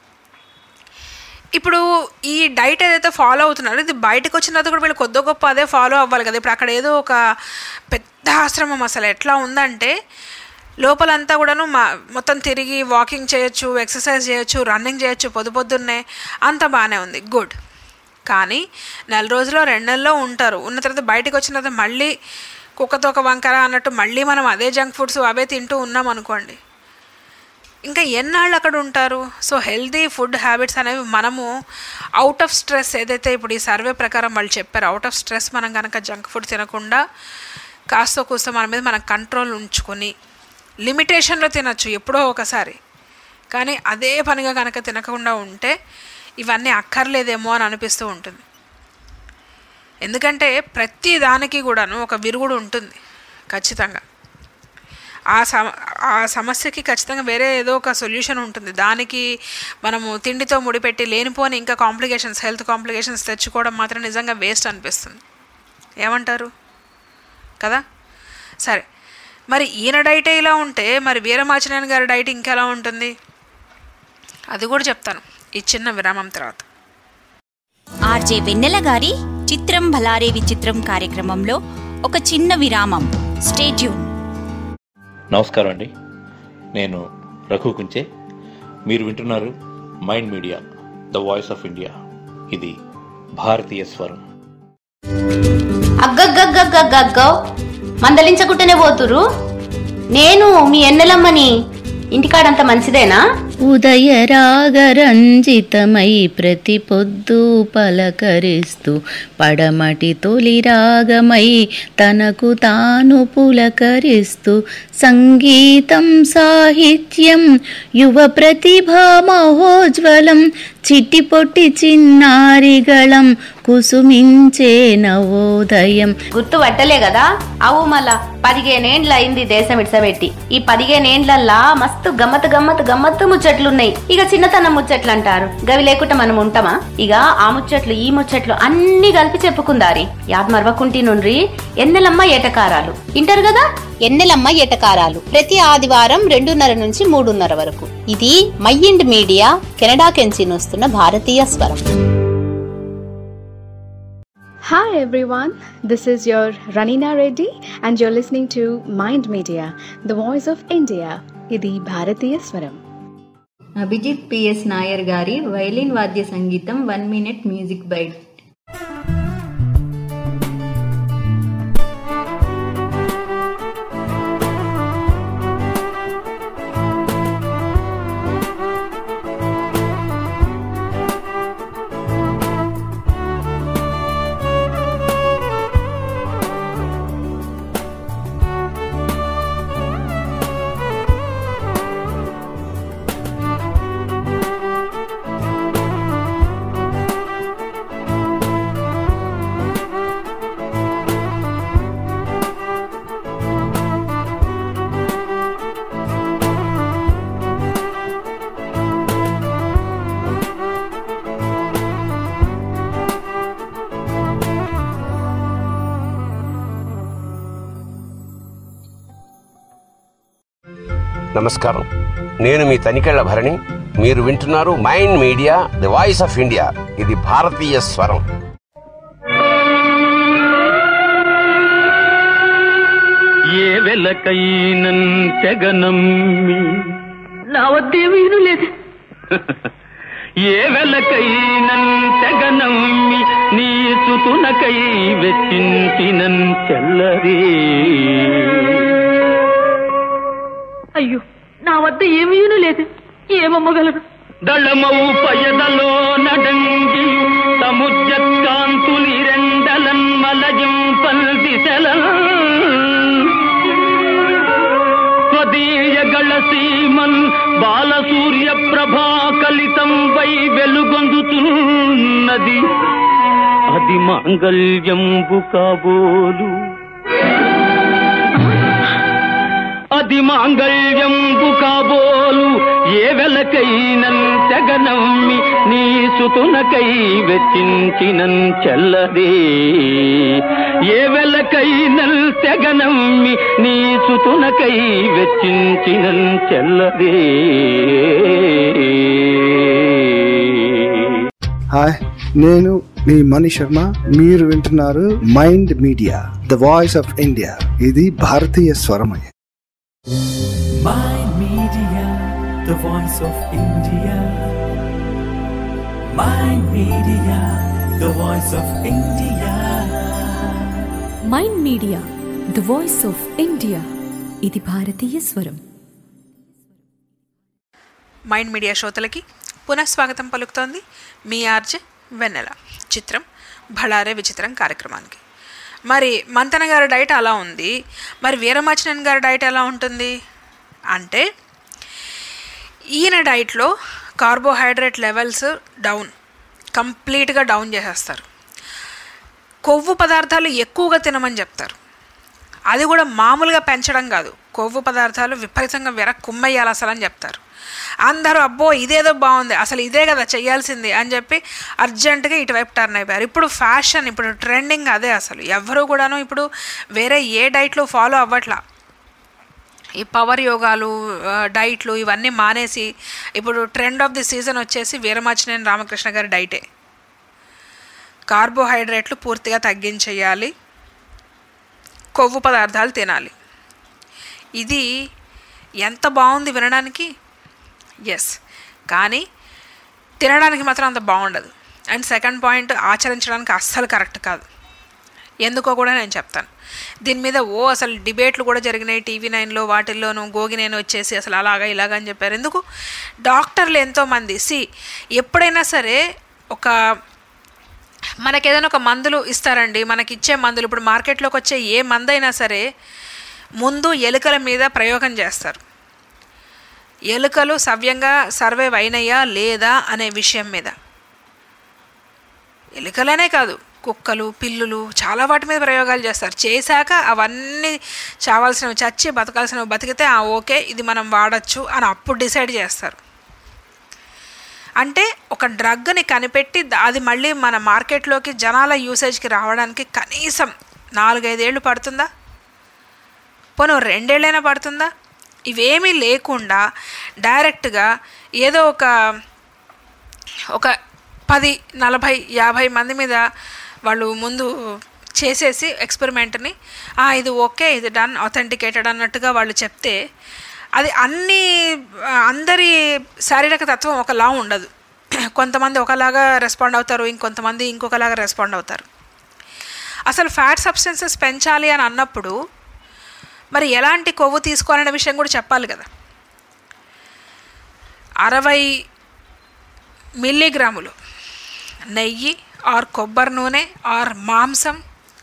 ఇప్పుడు ఈ డైట్ ఏదైతే ఫాలో అవుతున్నారో ఇది బయటకు వచ్చిన తర్వాత కూడా వీళ్ళు కొద్ది గొప్ప అదే ఫాలో అవ్వాలి కదా ఇప్పుడు అక్కడ ఏదో ఒక పెద్ద ఆశ్రమం అసలు ఎట్లా ఉందంటే లోపలంతా కూడాను మా మొత్తం తిరిగి వాకింగ్ చేయొచ్చు ఎక్సర్సైజ్ చేయొచ్చు రన్నింగ్ చేయొచ్చు పొద్దు పొద్దున్నే అంత బాగానే ఉంది గుడ్ కానీ నెల రోజులో రెండు నెలల్లో ఉంటారు ఉన్న తర్వాత బయటకు వచ్చిన తర్వాత మళ్ళీ కుక్కతో ఒక వంకర అన్నట్టు మళ్ళీ మనం అదే జంక్ ఫుడ్స్ అవే తింటూ ఉన్నాం అనుకోండి ఇంకా ఎన్నాళ్ళు అక్కడ ఉంటారు సో హెల్దీ ఫుడ్ హ్యాబిట్స్ అనేవి మనము అవుట్ ఆఫ్ స్ట్రెస్ ఏదైతే ఇప్పుడు ఈ సర్వే ప్రకారం వాళ్ళు చెప్పారు అవుట్ ఆఫ్ స్ట్రెస్ మనం కనుక జంక్ ఫుడ్ తినకుండా కాస్త కూస్త మన మీద మనం కంట్రోల్ ఉంచుకొని లిమిటేషన్లో తినచ్చు ఎప్పుడో ఒకసారి కానీ అదే పనిగా కనుక తినకుండా ఉంటే ఇవన్నీ అక్కర్లేదేమో అని అనిపిస్తూ ఉంటుంది ఎందుకంటే ప్రతి దానికి కూడాను ఒక విరుగుడు ఉంటుంది ఖచ్చితంగా ఆ సమ ఆ సమస్యకి ఖచ్చితంగా వేరే ఏదో ఒక సొల్యూషన్ ఉంటుంది దానికి మనము తిండితో ముడిపెట్టి లేనిపోని ఇంకా కాంప్లికేషన్స్ హెల్త్ కాంప్లికేషన్స్ తెచ్చుకోవడం మాత్రం నిజంగా వేస్ట్ అనిపిస్తుంది ఏమంటారు కదా సరే మరి ఈయన డైటే ఇలా ఉంటే మరి వీరమాచినేని గారి డైట్ ఇంకెలా ఉంటుంది అది కూడా చెప్తాను ఈ చిన్న విరామం తర్వాత ఆర్జే వెన్నెల గారి చిత్రం భలారే విచిత్రం కార్యక్రమంలో ఒక చిన్న విరామం స్టేట్యూన్ నమస్కారం అండి నేను రఘు కుంచే మీరు వింటున్నారు mind media the voice of India ఇది భారతీయ స్వరం అగ్గగ్గగ్గగ్గగ్గో మందలించకుంటేనే పోతురు నేను మీ ఎన్నెలమ్మని ఇంటికాడంత మంచిదేనా ఉదయ రాగరంజితమై ప్రతి పొద్దు పలకరిస్తూ పడమటి తొలి రాగమై తనకు తాను పులకరిస్తూ సంగీతం సాహిత్యం యువ ప్రతిభా మహోజ్వలం చిట్టి పొట్టి చిన్నారిగళం కుసుమించే నవోదయం గుర్తు పట్టలే కదా అవు మళ్ళా పదిహేనేండ్ల అయింది దేశం ఇడ్సబెట్టి ఈ పదిహేనేండ్లల్లా మస్తు గమ్మత్ గమ్మత్ గమ్మత్తు ముచ్చట్లున్నాయి ఇక చిన్నతనం ముచ్చట్లు అంటారు గవి లేకుండా మనం ఉంటామా ఇక ఆ ముచ్చట్లు ఈ ముచ్చట్లు అన్ని కలిపి చెప్పుకుందారి యాద్ మరవకుంటి నుండ్రి ఎన్నెలమ్మ ఏటకారాలు ఇంటారు కదా ఎన్నెలమ్మ ఎటకారాలు ప్రతి ఆదివారం రెండున్నర నుంచి మూడున్నర వరకు ఇది మైండ్ మీడియా కెనడా కెంచి వస్తున్న భారతీయ స్వరం Hi everyone, this is your Ranina Reddy and you're listening to Mind Media, the voice of India. ఇది భారతీయ స్వరం అభిజిత్ పిఎస్ నాయర్ గారి వైలిన్ వాద్య సంగీతం వన్ మినిట్ మ్యూజిక్ బైట్ నమస్కారం నేను మీ తనికెళ్ల భరణి మీరు వింటున్నారు mind media the voice of India ఇది భారతీయ స్వరం ఏ వెలకైనన్ తెగనమ్మి నా వద్దేమీను లేదు ఏ వెలకైనన్ తెగనమ్మి నీ సుతునకై వెచ్చించినన్ చెల్లరే అయ్యో నా వద్ద ఏమీను లేదు ఏమమ్మగలను దళమవు పయదలో నడంగి సముద్రకాంతులిరెండలన్ మలజింపల్ దిశలన్ స్వదీయగళ సీమన్ బాలసూర్య ప్రభాకలితం వై వెలుగొందుతున్నది అది మాంగళ్యంబు కాబోలు అది మాంగళ్యంబు కాబోలు ఏ వెలకైనన్ తెగనమ్మి నీ సుతునకై వెచ్చించినన్ చెల్లదే ఏ వెలకైనల్ తెగనమ్మి నీ సుతునకై వెచ్చించినన్ చెల్లదే హాయ్ నేను మీ మణి శర్మ మీరు వింటున్నారు mind media the voice of India ఇది భారతీయ స్వరమయ Mind Media, the voice of India. Mind Media, the voice of India. Mind media the voice of India ఇది భారతీయ స్వరం మైండ్ మీడియా శ్రోతలకి పునఃస్వాగతం పలుకుతోంది మీ ఆర్జే వెన్నెల చిత్రం భళారే విచిత్రం కార్యక్రమానికి మరి మంతన గారి డైట్ అలా ఉంది మరి వీరమాచినన్ గారి డైట్ ఎలా ఉంటుంది అంటే ఈయన డైట్లో కార్బోహైడ్రేట్ లెవెల్స్ డౌన్ కంప్లీట్గా డౌన్ చేసేస్తారు కొవ్వు పదార్థాలు ఎక్కువగా తినమని చెప్తారు అది కూడా మామూలుగా పెంచడం కాదు కొవ్వు పదార్థాలు విపరీతంగా వెర కుమ్మయ్యాలి అసలు అని చెప్తారు అందరూ అబ్బో ఇదేదో బాగుంది అసలు ఇదే కదా చేయాల్సింది అని చెప్పి అర్జెంటుగా ఇటువైపు టర్న్ అయిపోయారు ఇప్పుడు ఫ్యాషన్ ఇప్పుడు ట్రెండింగ్ అదే అసలు ఎవరు కూడాను ఇప్పుడు వేరే ఏ డైట్లో ఫాలో అవ్వట్లా ఈ పవర్ యోగాలు ఆ, డైట్లు ఇవన్నీ మానేసి ఇప్పుడు ట్రెండ్ ఆఫ్ ది సీజన్ వచ్చేసి వీరమాచినేని రామకృష్ణ గారి డైటే కార్బోహైడ్రేట్లు పూర్తిగా తగ్గించేయాలి కొవ్వు పదార్థాలు తినాలి ఇది ఎంత బాగుంది వినడానికి ఎస్ కానీ తినడానికి మాత్రం అంత బాగుండదు అండ్ సెకండ్ పాయింట్ ఆచరించడానికి అస్సలు కరెక్ట్ కాదు ఎందుకో కూడా నేను చెప్తాను దీని మీద ఓ అసలు డిబేట్లు కూడా జరిగినాయి టీవీ నైన్లో వాటిల్లోనూ గోగినేని వచ్చేసి అసలు అలాగా ఇలాగా అని చెప్పారు ఎందుకు డాక్టర్లు ఎంతోమంది సి ఎప్పుడైనా సరే ఒక మనకి ఏదైనా ఒక మందులు ఇస్తారండి మనకి ఇచ్చే మందులు ఇప్పుడు మార్కెట్లోకి వచ్చే ఏ మందైనా సరే ముందు ఎలుకల మీద ప్రయోగం చేస్తారు ఎలుకలు సవ్యంగా సర్వైవ్ అయినాయా లేదా అనే విషయం మీద ఎలుకలనే కాదు కుక్కలు పిల్లులు చాలా వాటి మీద ప్రయోగాలు చేస్తారు చేశాక అవన్నీ చావాల్సినవి చచ్చి బతకాల్సినవి బతికితే ఆ ఓకే ఇది మనం వాడచ్చు అని అప్పుడు డిసైడ్ చేస్తారు అంటే ఒక డ్రగ్ని కనిపెట్టి ద- అది మళ్ళీ మన మార్కెట్లోకి జనాల యూసేజ్కి రావడానికి కనీసం నాలుగైదేళ్ళు పడుతుందా పోను రెండేళ్ళైనా పడుతుందా ఇవేమీ లేకుండా డైరెక్ట్గా ఏదో ఒక ఒక పది నలభై యాభై మంది మీద వాళ్ళు ముందు చేసేసి ఎక్స్పెరిమెంట్ని "ఆ, ఇది ఓకే ఇది డన్ అథెంటికేటెడ్ అన్నట్టుగా వాళ్ళు చెప్తే అది అన్ని ఆ, అందరి శారీరక తత్వం ఒకలా ఉండదు కొంతమంది ఒకలాగా రెస్పాండ్ అవుతారు ఇంకొంతమంది ఇంకొకలాగా రెస్పాండ్ అవుతారు అసలు ఫ్యాట్ సబ్స్టెన్సెస్ పెంచాలి అని అన్నప్పుడు మరి ఎలాంటి కొవ్వు తీసుకోవాలనే విషయం కూడా చెప్పాలి కదా అరవై మిల్లీగ్రాములు నెయ్యి ఆర్ కొబ్బరి నూనె ఆర్ మాంసం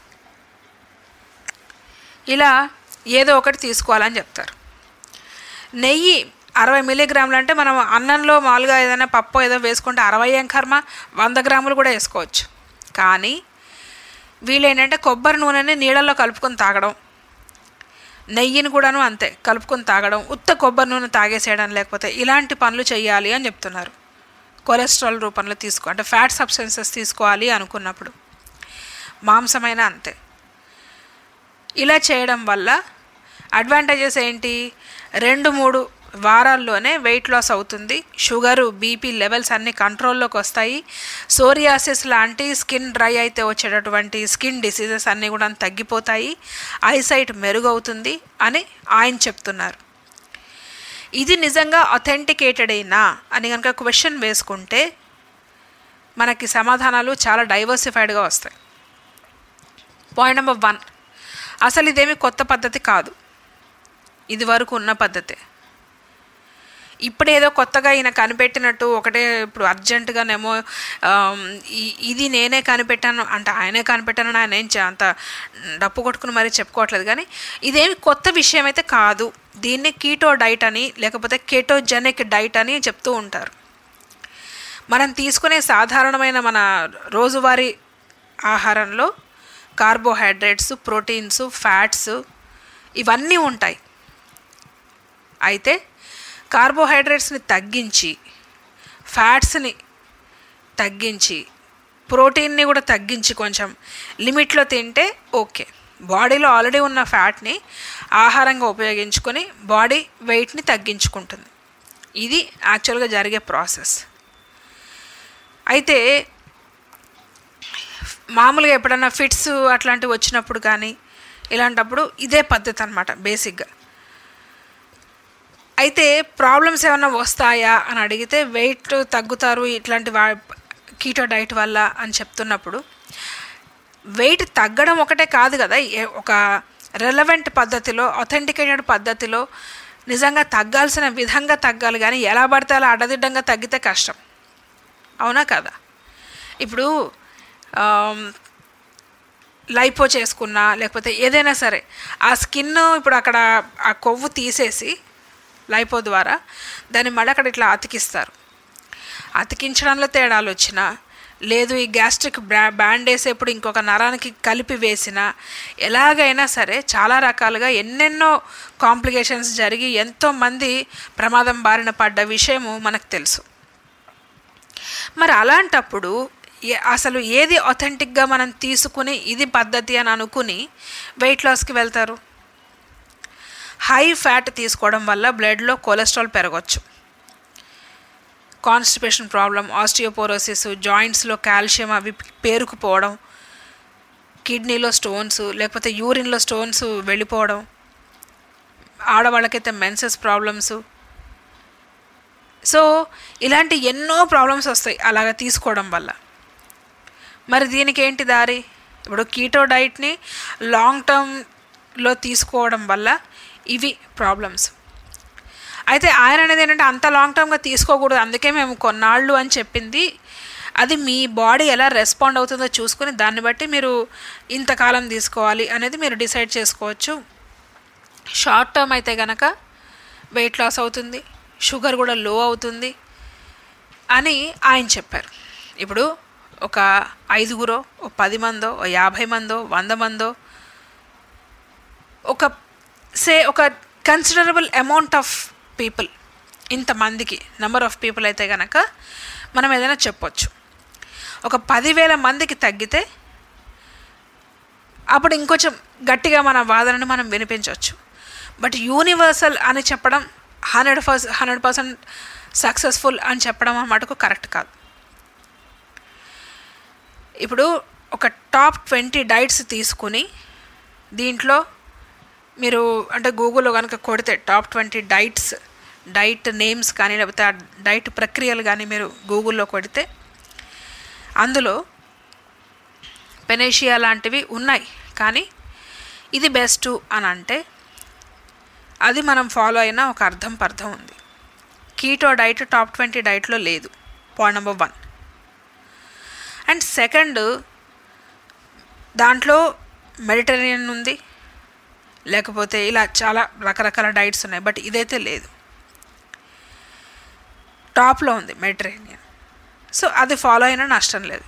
ఇలా ఏదో ఒకటి తీసుకోవాలని చెప్తారు నెయ్యి అరవై మిల్లీగ్రాములు అంటే మనం అన్నంలో మామూలుగా ఏదైనా పప్పు ఏదో వేసుకుంటే అరవై ఏం కర్మ వంద గ్రాములు కూడా వేసుకోవచ్చు కానీ వీళ్ళు ఏంటంటే కొబ్బరి నూనెని నీళ్ళల్లో కలుపుకొని తాగడం నెయ్యిని కూడాను అంతే కలుపుకొని తాగడం ఉత్త కొబ్బరి నూనె తాగేసేయడం లేకపోతే ఇలాంటి పనులు చేయాలి అని చెప్తున్నారు కొలెస్ట్రాల్ రూపంలో తీసుకో అంటే ఫ్యాట్ సబ్స్టెన్సెస్ తీసుకోవాలి అనుకున్నప్పుడు మాంసమైన అంతే ఇలా చేయడం వల్ల అడ్వాంటేజెస్ ఏంటి రెండు మూడు వారాల్లోనే వెయిట్ లాస్ అవుతుంది షుగరు బీపీ లెవెల్స్ అన్నీ కంట్రోల్లోకి వస్తాయి సోరియాసిస్ లాంటి స్కిన్ డ్రై అయితే వచ్చేటటువంటి స్కిన్ డిసీజెస్ అన్నీ కూడా తగ్గిపోతాయి ఐసైట్ మెరుగవుతుంది అని ఆయన చెప్తున్నారు ఇది నిజంగా అథెంటికేటెడ్ అయినా అని కనుక క్వశ్చన్ వేసుకుంటే మనకి సమాధానాలు చాలా డైవర్సిఫైడ్గా వస్తాయి పాయింట్ నెంబర్ వన్ అసలు ఇదేమి కొత్త పద్ధతి కాదు ఇది వరకు ఉన్న పద్ధతే ఇప్పుడు ఏదో కొత్తగా ఈయన కనిపెట్టినట్టు ఒకటే ఇప్పుడు అర్జెంటుగానేమో ఆమ్, ఈ- ఇది నేనే కనిపెట్టాను అంటే ఆయనే కనిపెట్టాను ఆయన ఏం చే- అంత డప్పు కొట్టుకుని మరీ చెప్పుకోవట్లేదు కానీ ఇదేమి కొత్త విషయం అయితే కాదు దీన్ని కీటో డైట్ అని లేకపోతే కేటోజెనిక్ డైట్ అని చెప్తూ ఉంటారు మనం తీసుకునే సాధారణమైన మన రోజువారీ ఆహారంలో కార్బోహైడ్రేట్స్ ప్రోటీన్స్ ఫ్యాట్స్ ఇవన్నీ ఉంటాయి అయితే కార్బోహైడ్రేట్స్ని తగ్గించి ఫ్యాట్స్ని తగ్గించి ప్రోటీన్ని కూడా తగ్గించి కొంచెం లిమిట్లో తింటే ఓకే బాడీలో ఆల్రెడీ ఉన్న ఫ్యాట్ని ఆహారంగా ఉపయోగించుకొని బాడీ వెయిట్ని తగ్గించుకుంటుంది ఇది యాక్చువల్గా జరిగే ప్రాసెస్ అయితే మామూలుగా ఎప్పుడన్నా ఫిట్స్ అట్లాంటివి వచ్చినప్పుడు కానీ ఇలాంటప్పుడు ఇదే పద్ధతి అనమాట బేసిక్గా అయితే ప్రాబ్లమ్స్ ఏమైనా వస్తాయా అని అడిగితే వెయిట్ తగ్గుతారు ఇట్లాంటి వా కీటో డైట్ వల్ల అని చెప్తున్నప్పుడు వెయిట్ తగ్గడం ఒకటే కాదు కదా ఏ- ఒక రెలవెంట్ పద్ధతిలో అథెంటికేటెడ్ పద్ధతిలో నిజంగా తగ్గాల్సిన విధంగా తగ్గాలి కానీ ఎలా పడితే అలా అడ్డదిడ్డంగా తగ్గితే కష్టం అవునా కదా ఇప్పుడు ఆమ్, లైపో చేసుకున్నా లేకపోతే ఏదైనా సరే ఆ స్కిన్ ఇప్పుడు అక్కడ ఆ కొవ్వు తీసేసి లైపో ద్వారా దాన్ని మళ్ళీ అక్కడ ఇట్లా అతికిస్తారు అతికించడంలో తేడాలు వచ్చినా లేదు ఈ గ్యాస్ట్రిక్ బ్రా బ్యాండ్ వేసేప్పుడు ఇంకొక నరానికి కలిపి వేసిన ఎలాగైనా సరే చాలా రకాలుగా ఎన్నెన్నో కాంప్లికేషన్స్ జరిగి ఎంతోమంది ప్రమాదం బారిన పడ్డ విషయము మనకు తెలుసు మరి అలాంటప్పుడు ఏ- అసలు ఏది అథెంటిక్గా మనం తీసుకుని ఇది పద్ధతి అని అనుకుని వెయిట్ లాస్కి వెళ్తారు హై ఫ్యాట్ తీసుకోవడం వల్ల బ్లడ్లో కొలెస్ట్రాల్ పెరగచ్చు కాన్స్టిపేషన్ ప్రాబ్లం ఆస్టియోపోరోసిస్ జాయింట్స్లో కాల్షియం అవి పేరుకుపోవడం కిడ్నీలో స్టోన్స్ లేకపోతే యూరిన్లో స్టోన్స్ వెళ్ళిపోవడం ఆడవాళ్ళకైతే మెన్సెస్ ప్రాబ్లమ్స్ సో ఇలాంటి ఎన్నో ప్రాబ్లమ్స్ వస్తాయి అలాగ తీసుకోవడం వల్ల మరి దీనికి ఏంటి దారి ఇప్పుడు కీటో డైట్ని లాంగ్ టర్మ్లో తీసుకోవడం వల్ల ఇవి ప్రాబ్లమ్స్ అయితే ఆయన అనేది ఏంటంటే అంత లాంగ్ టర్మ్గా తీసుకోకూడదు అందుకే మేము కొన్నాళ్ళు అని చెప్పింది అది మీ బాడీ ఎలా రెస్పాండ్ అవుతుందో చూసుకుని దాన్ని బట్టి మీరు ఇంతకాలం తీసుకోవాలి అనేది మీరు డిసైడ్ చేసుకోవచ్చు షార్ట్ టర్మ్ అయితే గనక వెయిట్ లాస్ అవుతుంది షుగర్ కూడా లో అవుతుంది అని ఆయన చెప్పారు ఇప్పుడు ఒక ఐదుగురో ఓ పది మందో ఓ యాభై మందో వంద మందో ఒక సే ఒక కన్సిడరబుల్ అమౌంట్ ఆఫ్ పీపుల్ ఇంతమందికి నెంబర్ ఆఫ్ పీపుల్ అయితే కనుక మనం ఏదైనా చెప్పొచ్చు ఒక పదివేల మందికి తగ్గితే అప్పుడు ఇంకొంచెం గట్టిగా మన వాదనని మనం వినిపించవచ్చు బట్ యూనివర్సల్ అని చెప్పడం hundred per hundred percent successful అని చెప్పడం మటుకు కరెక్ట్ కాదు ఇప్పుడు ఒక టాప్ ట్వంటీ డైట్స్ తీసుకుని దీంట్లో మీరు అంటే గూగుల్లో కనుక కొడితే top twenty diets diet names కానీ లేకపోతే ఆ డైట్ ప్రక్రియలు కానీ మీరు గూగుల్లో కొడితే అందులో పెనేషియా లాంటివి ఉన్నాయి కానీ ఇది బెస్ట్ అని అంటే అది మనం ఫాలో అయిన ఒక అర్థం పర్థం ఉంది కీటో డైట్ టాప్ ట్వంటీ డైట్లో లేదు point number one and second దాంట్లో మెడిటరేనియన్ ఉంది లేకపోతే ఇలా చాలా రకరకాల డైట్స్ ఉన్నాయి బట్ ఇదైతే లేదు టాప్లో ఉంది మెడిటరేనియన్ సో అది ఫాలో అయినా నష్టం లేదు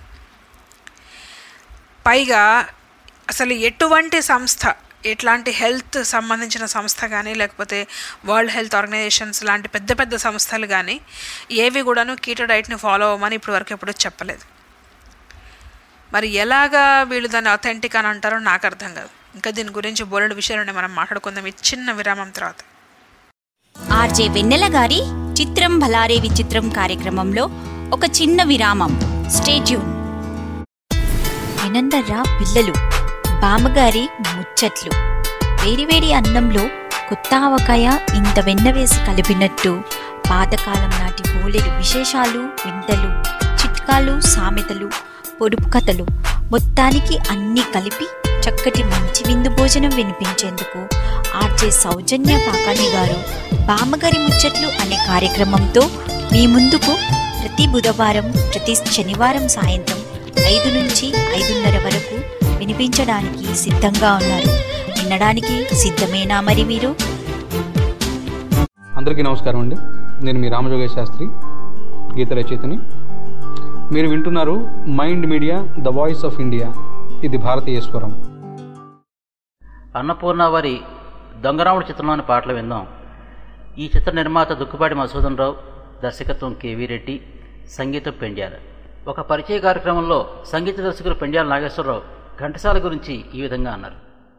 పైగా అసలు ఎటువంటి సంస్థ ఎట్లాంటి హెల్త్ సంబంధించిన సంస్థ కానీ లేకపోతే వరల్డ్ హెల్త్ ఆర్గనైజేషన్స్ లాంటి పెద్ద పెద్ద సంస్థలు కానీ ఏవి కూడాను కీటో డైట్ని ఫాలో అవ్వమని ఇప్పటివరకు ఎప్పుడూ చెప్పలేదు మరి ఎలాగా వీళ్ళు దాన్ని అథెంటిక్ అని అంటారో నాకు అర్థం కాదు ఇంకా దీని గురించి బోలెడు విషయాలు మనం మాట్లాడుకుందాం ఈ చిన్న విరామం తర్వాత ఆర్జే వెన్నెల గారి చిత్రం భలారే విచిత్రం కార్యక్రమంలో ఒక చిన్న విరామం స్టేట్యూన్ వినందర్రా పిల్లలు బామ్మగారి ముచ్చట్లు వేడివేడి అన్నంలో కొత్త ఆవకాయ ఇంత వెన్న వేసి కలిపినట్టు పాతకాలం నాటి బోలెడు విశేషాలు వింతలు చిట్కాలు సామెతలు పొడుపు కథలు మొత్తానికి అన్నీ కలిపి చక్కటి మంచి విందు భోజనం వినిపించేందుకు ఆర్జే సౌజన్య కాకాని గారు బామ్మగారి ముచ్చట్లు అనే కార్యక్రమంతో మీ ముందుకు ప్రతి బుధవారం ప్రతి శనివారం సాయంత్రం ఐదు నుంచి ఐదున్నర వరకు వినిపించడానికి సిద్ధంగా ఉన్నారు వినడానికి సిద్ధమేనా మరి మీరు అందరికీ నమస్కారం అండి నేను మీ రామజోగేష్ శాస్త్రి గీత రచయితని మీరు వింటున్నారు mind media the voice of India ఇది భారతీయ స్వరం అన్నపూర్ణ వారి దొంగరాముడు చిత్రంలోని పాటలు విందాం ఈ చిత్ర నిర్మాత దుక్కుపాటి మసూదన్ రావు దర్శకత్వం కేవీ రెడ్డి సంగీతం పెండ్యాల ఒక పరిచయ కార్యక్రమంలో సంగీత దర్శకులు పెండ్యాల నాగేశ్వరరావు ఘంటసాల గురించి ఈ విధంగా అన్నారు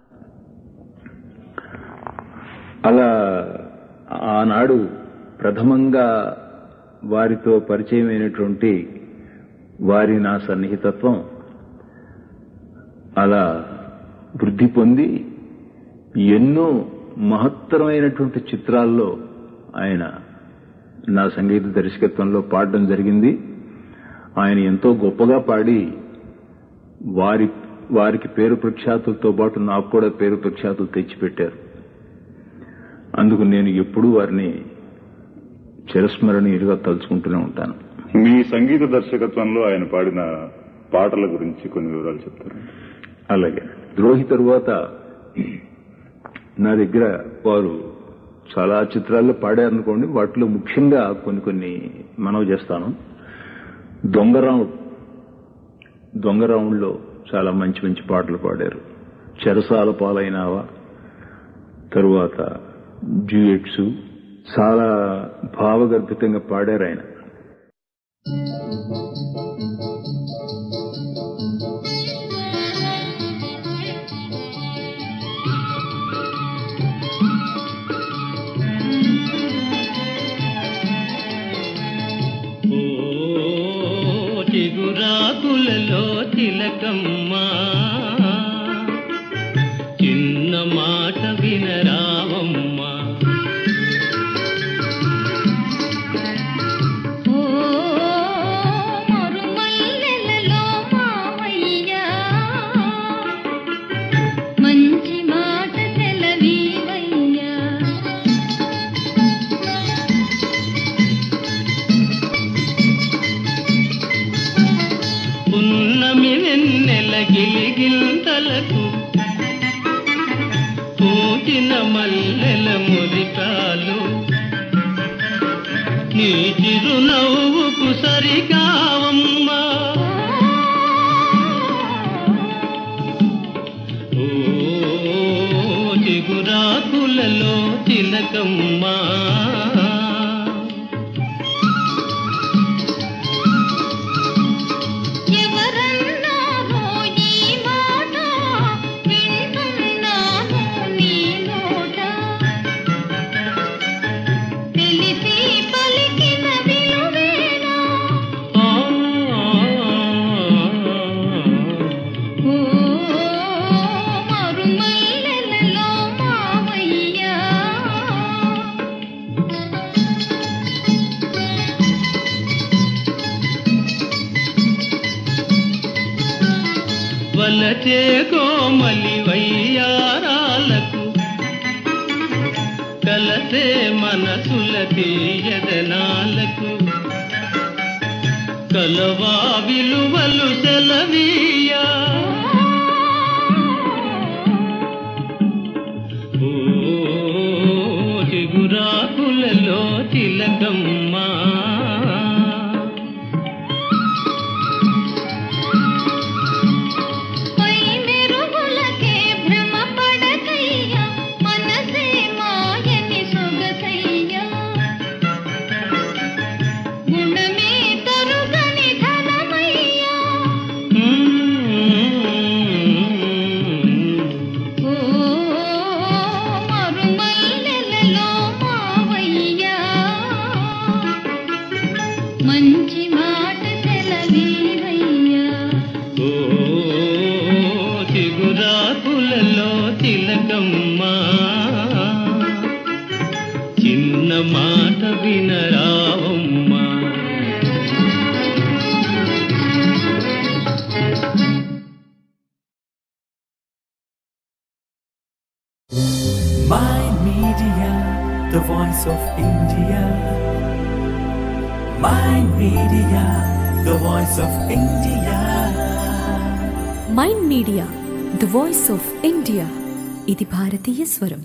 అలా ఆనాడు ప్రథమంగా వారితో పరిచయమైనటువంటి వారి నా సన్నిహితత్వం అలా వృద్ధి పొంది ఎన్నో మహత్తరమైనటువంటి చిత్రాల్లో ఆయన నా సంగీత దర్శకత్వంలో పాడడం జరిగింది ఆయన ఎంతో గొప్పగా పాడి వారి వారికి పేరు ప్రఖ్యాతులతో పాటు నాకు కూడా పేరు ప్రఖ్యాతులు తెచ్చిపెట్టారు అందుకు నేను ఎప్పుడూ వారిని చిరస్మరణీయులుగా తలుచుకుంటూనే ఉంటాను మీ సంగీత దర్శకత్వంలో ఆయన పాడిన పాటల గురించి కొన్ని వివరాలు చెప్తారు అలాగే ద్రోహి తరువాత నా దగ్గర వారు చాలా చిత్రాల్లో పాడారనుకోండి వాటిలో ముఖ్యంగా కొన్ని కొన్ని మనవి చేస్తాను దొంగరాముడు దొంగరాముడిలో చాలా మంచి మంచి పాటలు పాడారు చెరసాల పాలైనావా తరువాత డ్యూయట్స్ చాలా భావగర్భితంగా పాడారు ఆయన చిగురాకులలో తిలకమ్మ చిన్న మాట వినరావమ్మా మంచి మాట సెలవీవయ్యా పున్నమి వెన్నెల గిలిగింతలకు పూచిన మల్లెల మురికాలు నీ చిరునవ్వుకు సరికావమ్మా ఓ చిగురాకులలో తిలకమ్మా ఎవరన్నారో ఈ మాట వింటున్నాను నీ నోట తెలిసి పలికిన విలువేనా ఓ మరుమల్లెలలో మావయ్యా వలచే కోమలి వయ్యారాలకు కలసే మనసుల తీయదనాలకు కలవా విలువలు సెలవీయా ఓ చిగురాకులలో తిలకమ్మా పై మెరుగులకే భ్రమ పడకయ్యా మనసే మాయని సొగసయ్యా గుణమే తరుగని ధనమయ్యా ఓ మరుమల్లెలలో మావయ్యా చిన్న మాట వినరావమ్మా Mind Media, the voice of India. Mind Media, the voice of India. Mind media the voice of India ఇది భారతీయ స్వరం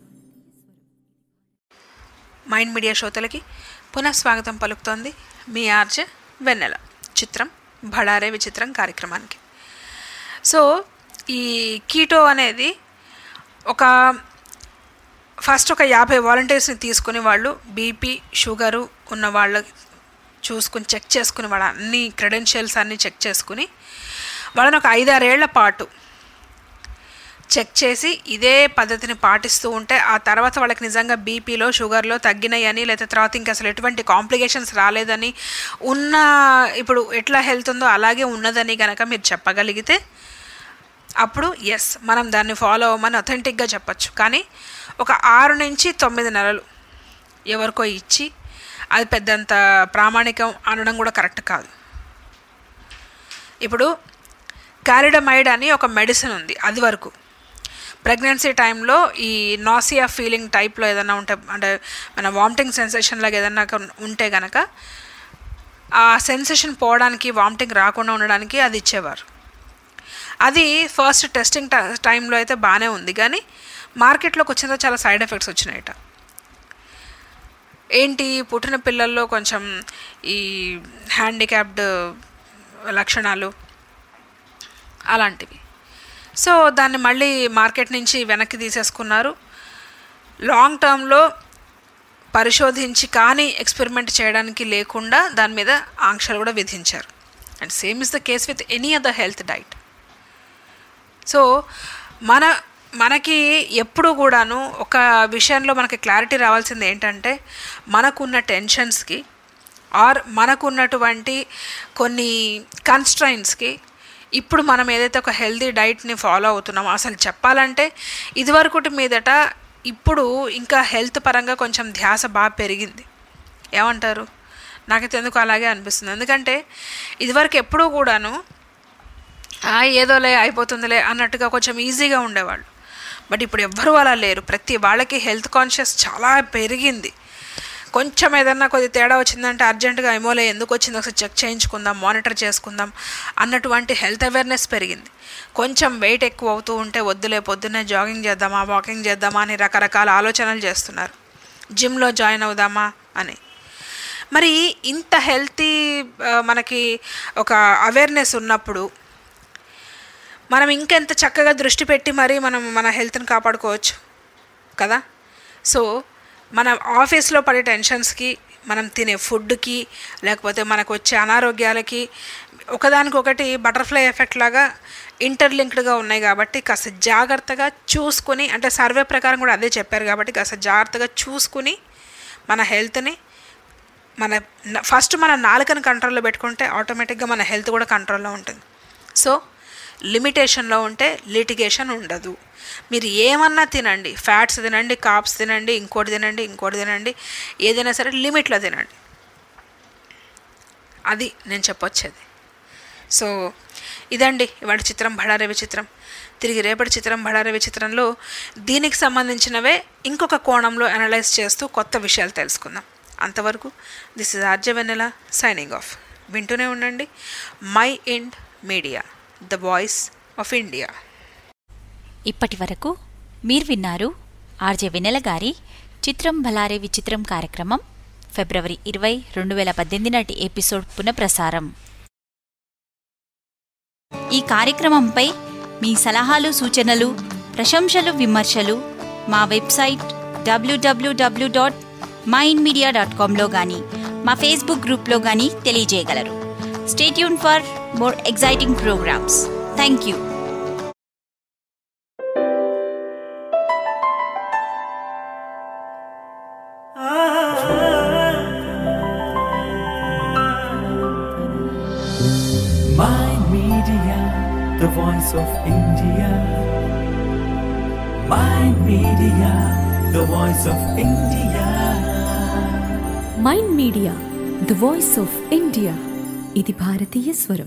మైండ్ మీడియా శ్రోతలకి పునః స్వాగతం పలుకుతోంది మీ ఆర్జే వెన్నెల చిత్రం భడారే విచిత్రం కార్యక్రమానికి సో ఈ కీటో అనేది ఒక ఫస్ట్ ఒక యాభై వాలంటీర్స్ని తీసుకుని వాళ్ళు బీపీ షుగరు ఉన్న వాళ్ళ చూసుకుని చెక్ చేసుకుని వాళ్ళ అన్ని క్రెడెన్షియల్స్ అన్నీ చెక్ చేసుకుని వాళ్ళని ఒక ఐదారేళ్ల పాటు చెక్ చేసి ఇదే పద్ధతిని పాటిస్తూ ఉంటే ఆ తర్వాత వాళ్ళకి నిజంగా బీపీలో షుగర్లో తగ్గినాయని లేదా తర్వాత ఇంకా అసలు ఎటువంటి కాంప్లికేషన్స్ రాలేదని ఉన్న ఇప్పుడు ఎట్లా హెల్త్ ఉందో అలాగే ఉన్నదని కనుక మీరు చెప్పగలిగితే అప్పుడు ఎస్ మనం దాన్ని ఫాలో అవ్వమని అథెంటిక్గా చెప్పచ్చు కానీ ఒక ఆరు నుంచి తొమ్మిది నెలలు ఎవరికో ఇచ్చి అది పెద్దంత ప్రామాణికం అనడం కూడా కరెక్ట్ కాదు ఇప్పుడు క్యారిడమైడ్ అని ఒక మెడిసిన్ ఉంది అది వరకు ప్రెగ్నెన్సీ టైంలో ఈ నాసియా ఫీలింగ్ టైప్లో ఏదైనా ఉంటే అంటే మన వామిటింగ్ సెన్సేషన్ లాగా ఏదైనా కన్- ఉంటే గనక ఆ సెన్సేషన్ పోవడానికి వామిటింగ్ రాకుండా ఉండడానికి అది ఇచ్చేవారు అది ఫస్ట్ టెస్టింగ్ ట- టైంలో అయితే బాగానే ఉంది కానీ మార్కెట్లోకి వచ్చిన తర్వాత చాలా సైడ్ ఎఫెక్ట్స్ వచ్చినాయట ఏంటి పుట్టిన పిల్లల్లో కొంచెం ఈ హ్యాండిక్యాప్డ్ లక్షణాలు అలాంటివి సో దాన్ని మళ్ళీ మార్కెట్ నుంచి వెనక్కి తీసేసుకున్నారు లాంగ్ టర్మ్లో పరిశోధించి కానీ ఎక్స్పెరిమెంట్ చేయడానికి లేకుండా దాని మీద ఆంక్షలు కూడా విధించారు and same is the case with any other health diet so మన మనకి ఎప్పుడు కూడాను ఒక విషయంలో మనకి క్లారిటీ రావాల్సింది ఏంటంటే మనకున్న టెన్షన్స్కి ఆర్ మనకున్నటువంటి కొన్ని కన్స్ట్రైన్స్కి ఇప్పుడు మనం ఏదైతే ఒక హెల్తీ డైట్ని ఫాలో అవుతున్నామో అసలు చెప్పాలంటే ఇదివరకుటి మీదట ఇప్పుడు ఇంకా హెల్త్ పరంగా కొంచెం ధ్యాస బాగా పెరిగింది ఏమంటారు నాకైతే ఎందుకు అలాగే అనిపిస్తుంది ఎందుకంటే ఇదివరకు ఎప్పుడూ కూడాను "ఆ, ఏదోలే అయిపోతుందిలే అన్నట్టుగా కొంచెం ఈజీగా ఉండేవాళ్ళు బట్ ఇప్పుడు ఎవ్వరూ అలా లేరు ప్రతి వాళ్ళకి హెల్త్ కాన్షియస్ చాలా పెరిగింది కొంచెం ఏదన్నా కొద్ది తేడా వచ్చిందంటే అర్జెంటుగా ఏమోలే ఎందుకు వచ్చింది ఒకసారి చెక్ చేయించుకుందాం మానిటర్ చేసుకుందాం అన్నటువంటి హెల్త్ అవేర్నెస్ పెరిగింది కొంచెం వెయిట్ ఎక్కువ అవుతూ ఉంటే వద్దులే పొద్దున్నే జాగింగ్ చేద్దామా వాకింగ్ చేద్దామా అని రకరకాల ఆలోచనలు చేస్తున్నారు జిమ్లో జాయిన్ అవుదామా అని మరి ఇంత హెల్తీ మనకి ఒక అవేర్నెస్ ఉన్నప్పుడు మనం ఇంకెంత చక్కగా దృష్టి పెట్టి మరి మనం మన హెల్త్ని కాపాడుకోవచ్చు కదా సో మన ఆఫీస్లో పడే టెన్షన్స్కి మనం తినే ఫుడ్కి లేకపోతే మనకు వచ్చే అనారోగ్యాలకి ఒకదానికొకటి బటర్ఫ్లై ఎఫెక్ట్ లాగా ఇంటర్లింక్డ్గా ఉన్నాయి కాబట్టి కాస్త జాగ్రత్తగా చూసుకొని అంటే సర్వే ప్రకారం కూడా అదే చెప్పారు కాబట్టి కాస్త జాగ్రత్తగా చూసుకుని మన హెల్త్ని మన ఫస్ట్ మన నాలుకని కంట్రోల్లో పెట్టుకుంటే ఆటోమేటిక్గా మన హెల్త్ కూడా కంట్రోల్లో ఉంటుంది సో లిమిటేషన్లో ఉంటే లిటిగేషన్ ఉండదు మీరు ఏమన్నా తినండి ఫ్యాట్స్ తినండి కాప్స్ తినండి ఇంకోటి తినండి ఇంకోటి తినండి ఏదైనా సరే లిమిట్లో తినండి అది నేను చెప్పొచ్చేది సో ఇదండి ఇవాళ చిత్రం బడారే విచిత్రం తిరిగి రేపటి చిత్రం బడారే విచిత్రంలో దీనికి సంబంధించినవే ఇంకొక కోణంలో అనలైజ్ చేస్తూ కొత్త విషయాలు తెలుసుకుందాం అంతవరకు this is RJ Vennela signing off వింటూనే ఉండండి Mind Media the voice of India ఇప్పటి వరకు మీరు విన్నారు ఆర్జే వెన్నెల గారి చిత్రం భలారే విచిత్రం కార్యక్రమం ఫిబ్రవరి ఇరవై రెండు వేల పద్దెనిమిది నాటి ఎపిసోడ్ పునఃప్రసారం ఈ కార్యక్రమంపై మీ సలహాలు సూచనలు ప్రశంసలు విమర్శలు మా website W W W dot Mind Media dot కామ్లో కానీ మా ఫేస్బుక్ గ్రూప్లో కానీ తెలియజేయగలరు stay tuned for more exciting programs thank you Mind Media, the voice of India. Mind Media, the voice of India. Mind media the voice of India ఇది భారతీయ స్వరం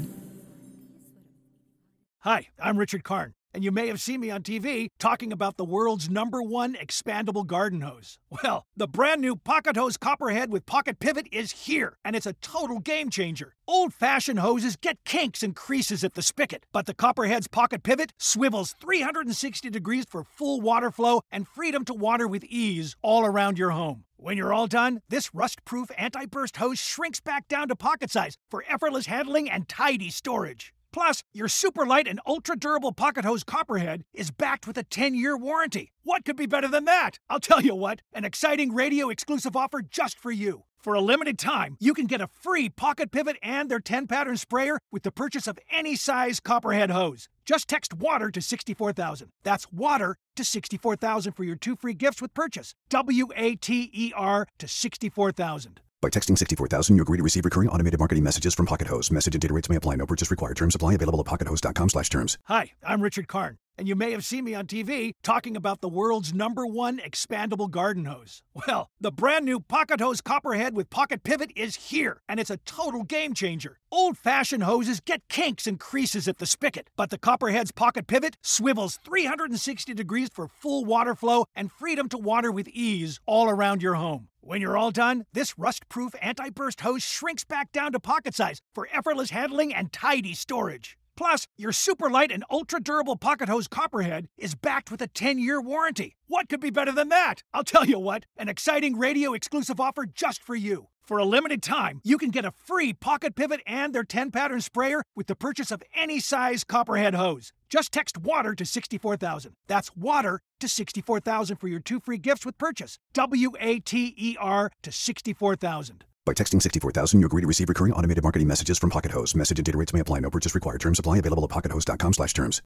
Hi, I'm Richard Karn, and you may have seen me on TV talking about the world's number one expandable garden hose. Well, the brand new Pocket Hose Copperhead with Pocket Pivot is here, and it's a total game changer. Old fashioned hoses get kinks and creases at the spigot, but the Copperhead's Pocket Pivot swivels 360 degrees for full water flow and freedom to water with ease all around your home. When you're all done, this rust proof anti burst hose shrinks back down to pocket size for effortless handling and tidy storage. Plus, your super light and ultra durable pocket hose Copperhead is backed with a 10 year warranty. What could be better than that? I'll tell you what, an exciting radio exclusive offer just for you. For a limited time, you can get a free pocket pivot and their 10 pattern sprayer with the purchase of any size Copperhead hose. Just text water to 64000. That's water to 64000 for your two free gifts with purchase. W A T E R to 64000. By texting 64000, you agree to receive recurring automated marketing messages from Pocket Hose. Message and data rates may apply. No purchase required. Terms apply. Available at pockethose.com slash terms. Hi, I'm Richard Karn, and you may have seen me on TV talking about the world's number one expandable garden hose. Well, the brand new Pocket Hose Copperhead with Pocket Pivot is here, and it's a total game changer. Old fashioned hoses get kinks and creases at the spigot, but the Copperhead's Pocket Pivot swivels 360 degrees for full water flow and freedom to water with ease all around your home. When you're all done, this rust proof anti burst hose shrinks back down to pocket size for effortless handling and tidy storage. Plus, your super light and ultra durable pocket hose Copperhead is backed with a 10 year warranty. What could be better than that? I'll tell you what, an exciting radio exclusive offer just for you. For a limited time, you can get a free pocket pivot and their 10 pattern sprayer with the purchase of any size Copperhead hose. Just text water to 64000. That's water to 64000 for your two free gifts with purchase. W A T E R to 64000. By texting 64000, you agree to receive recurring automated marketing messages from Pocket Hose. Message and data rates may apply. No purchase required. Terms apply. Available at pockethose.com slash terms.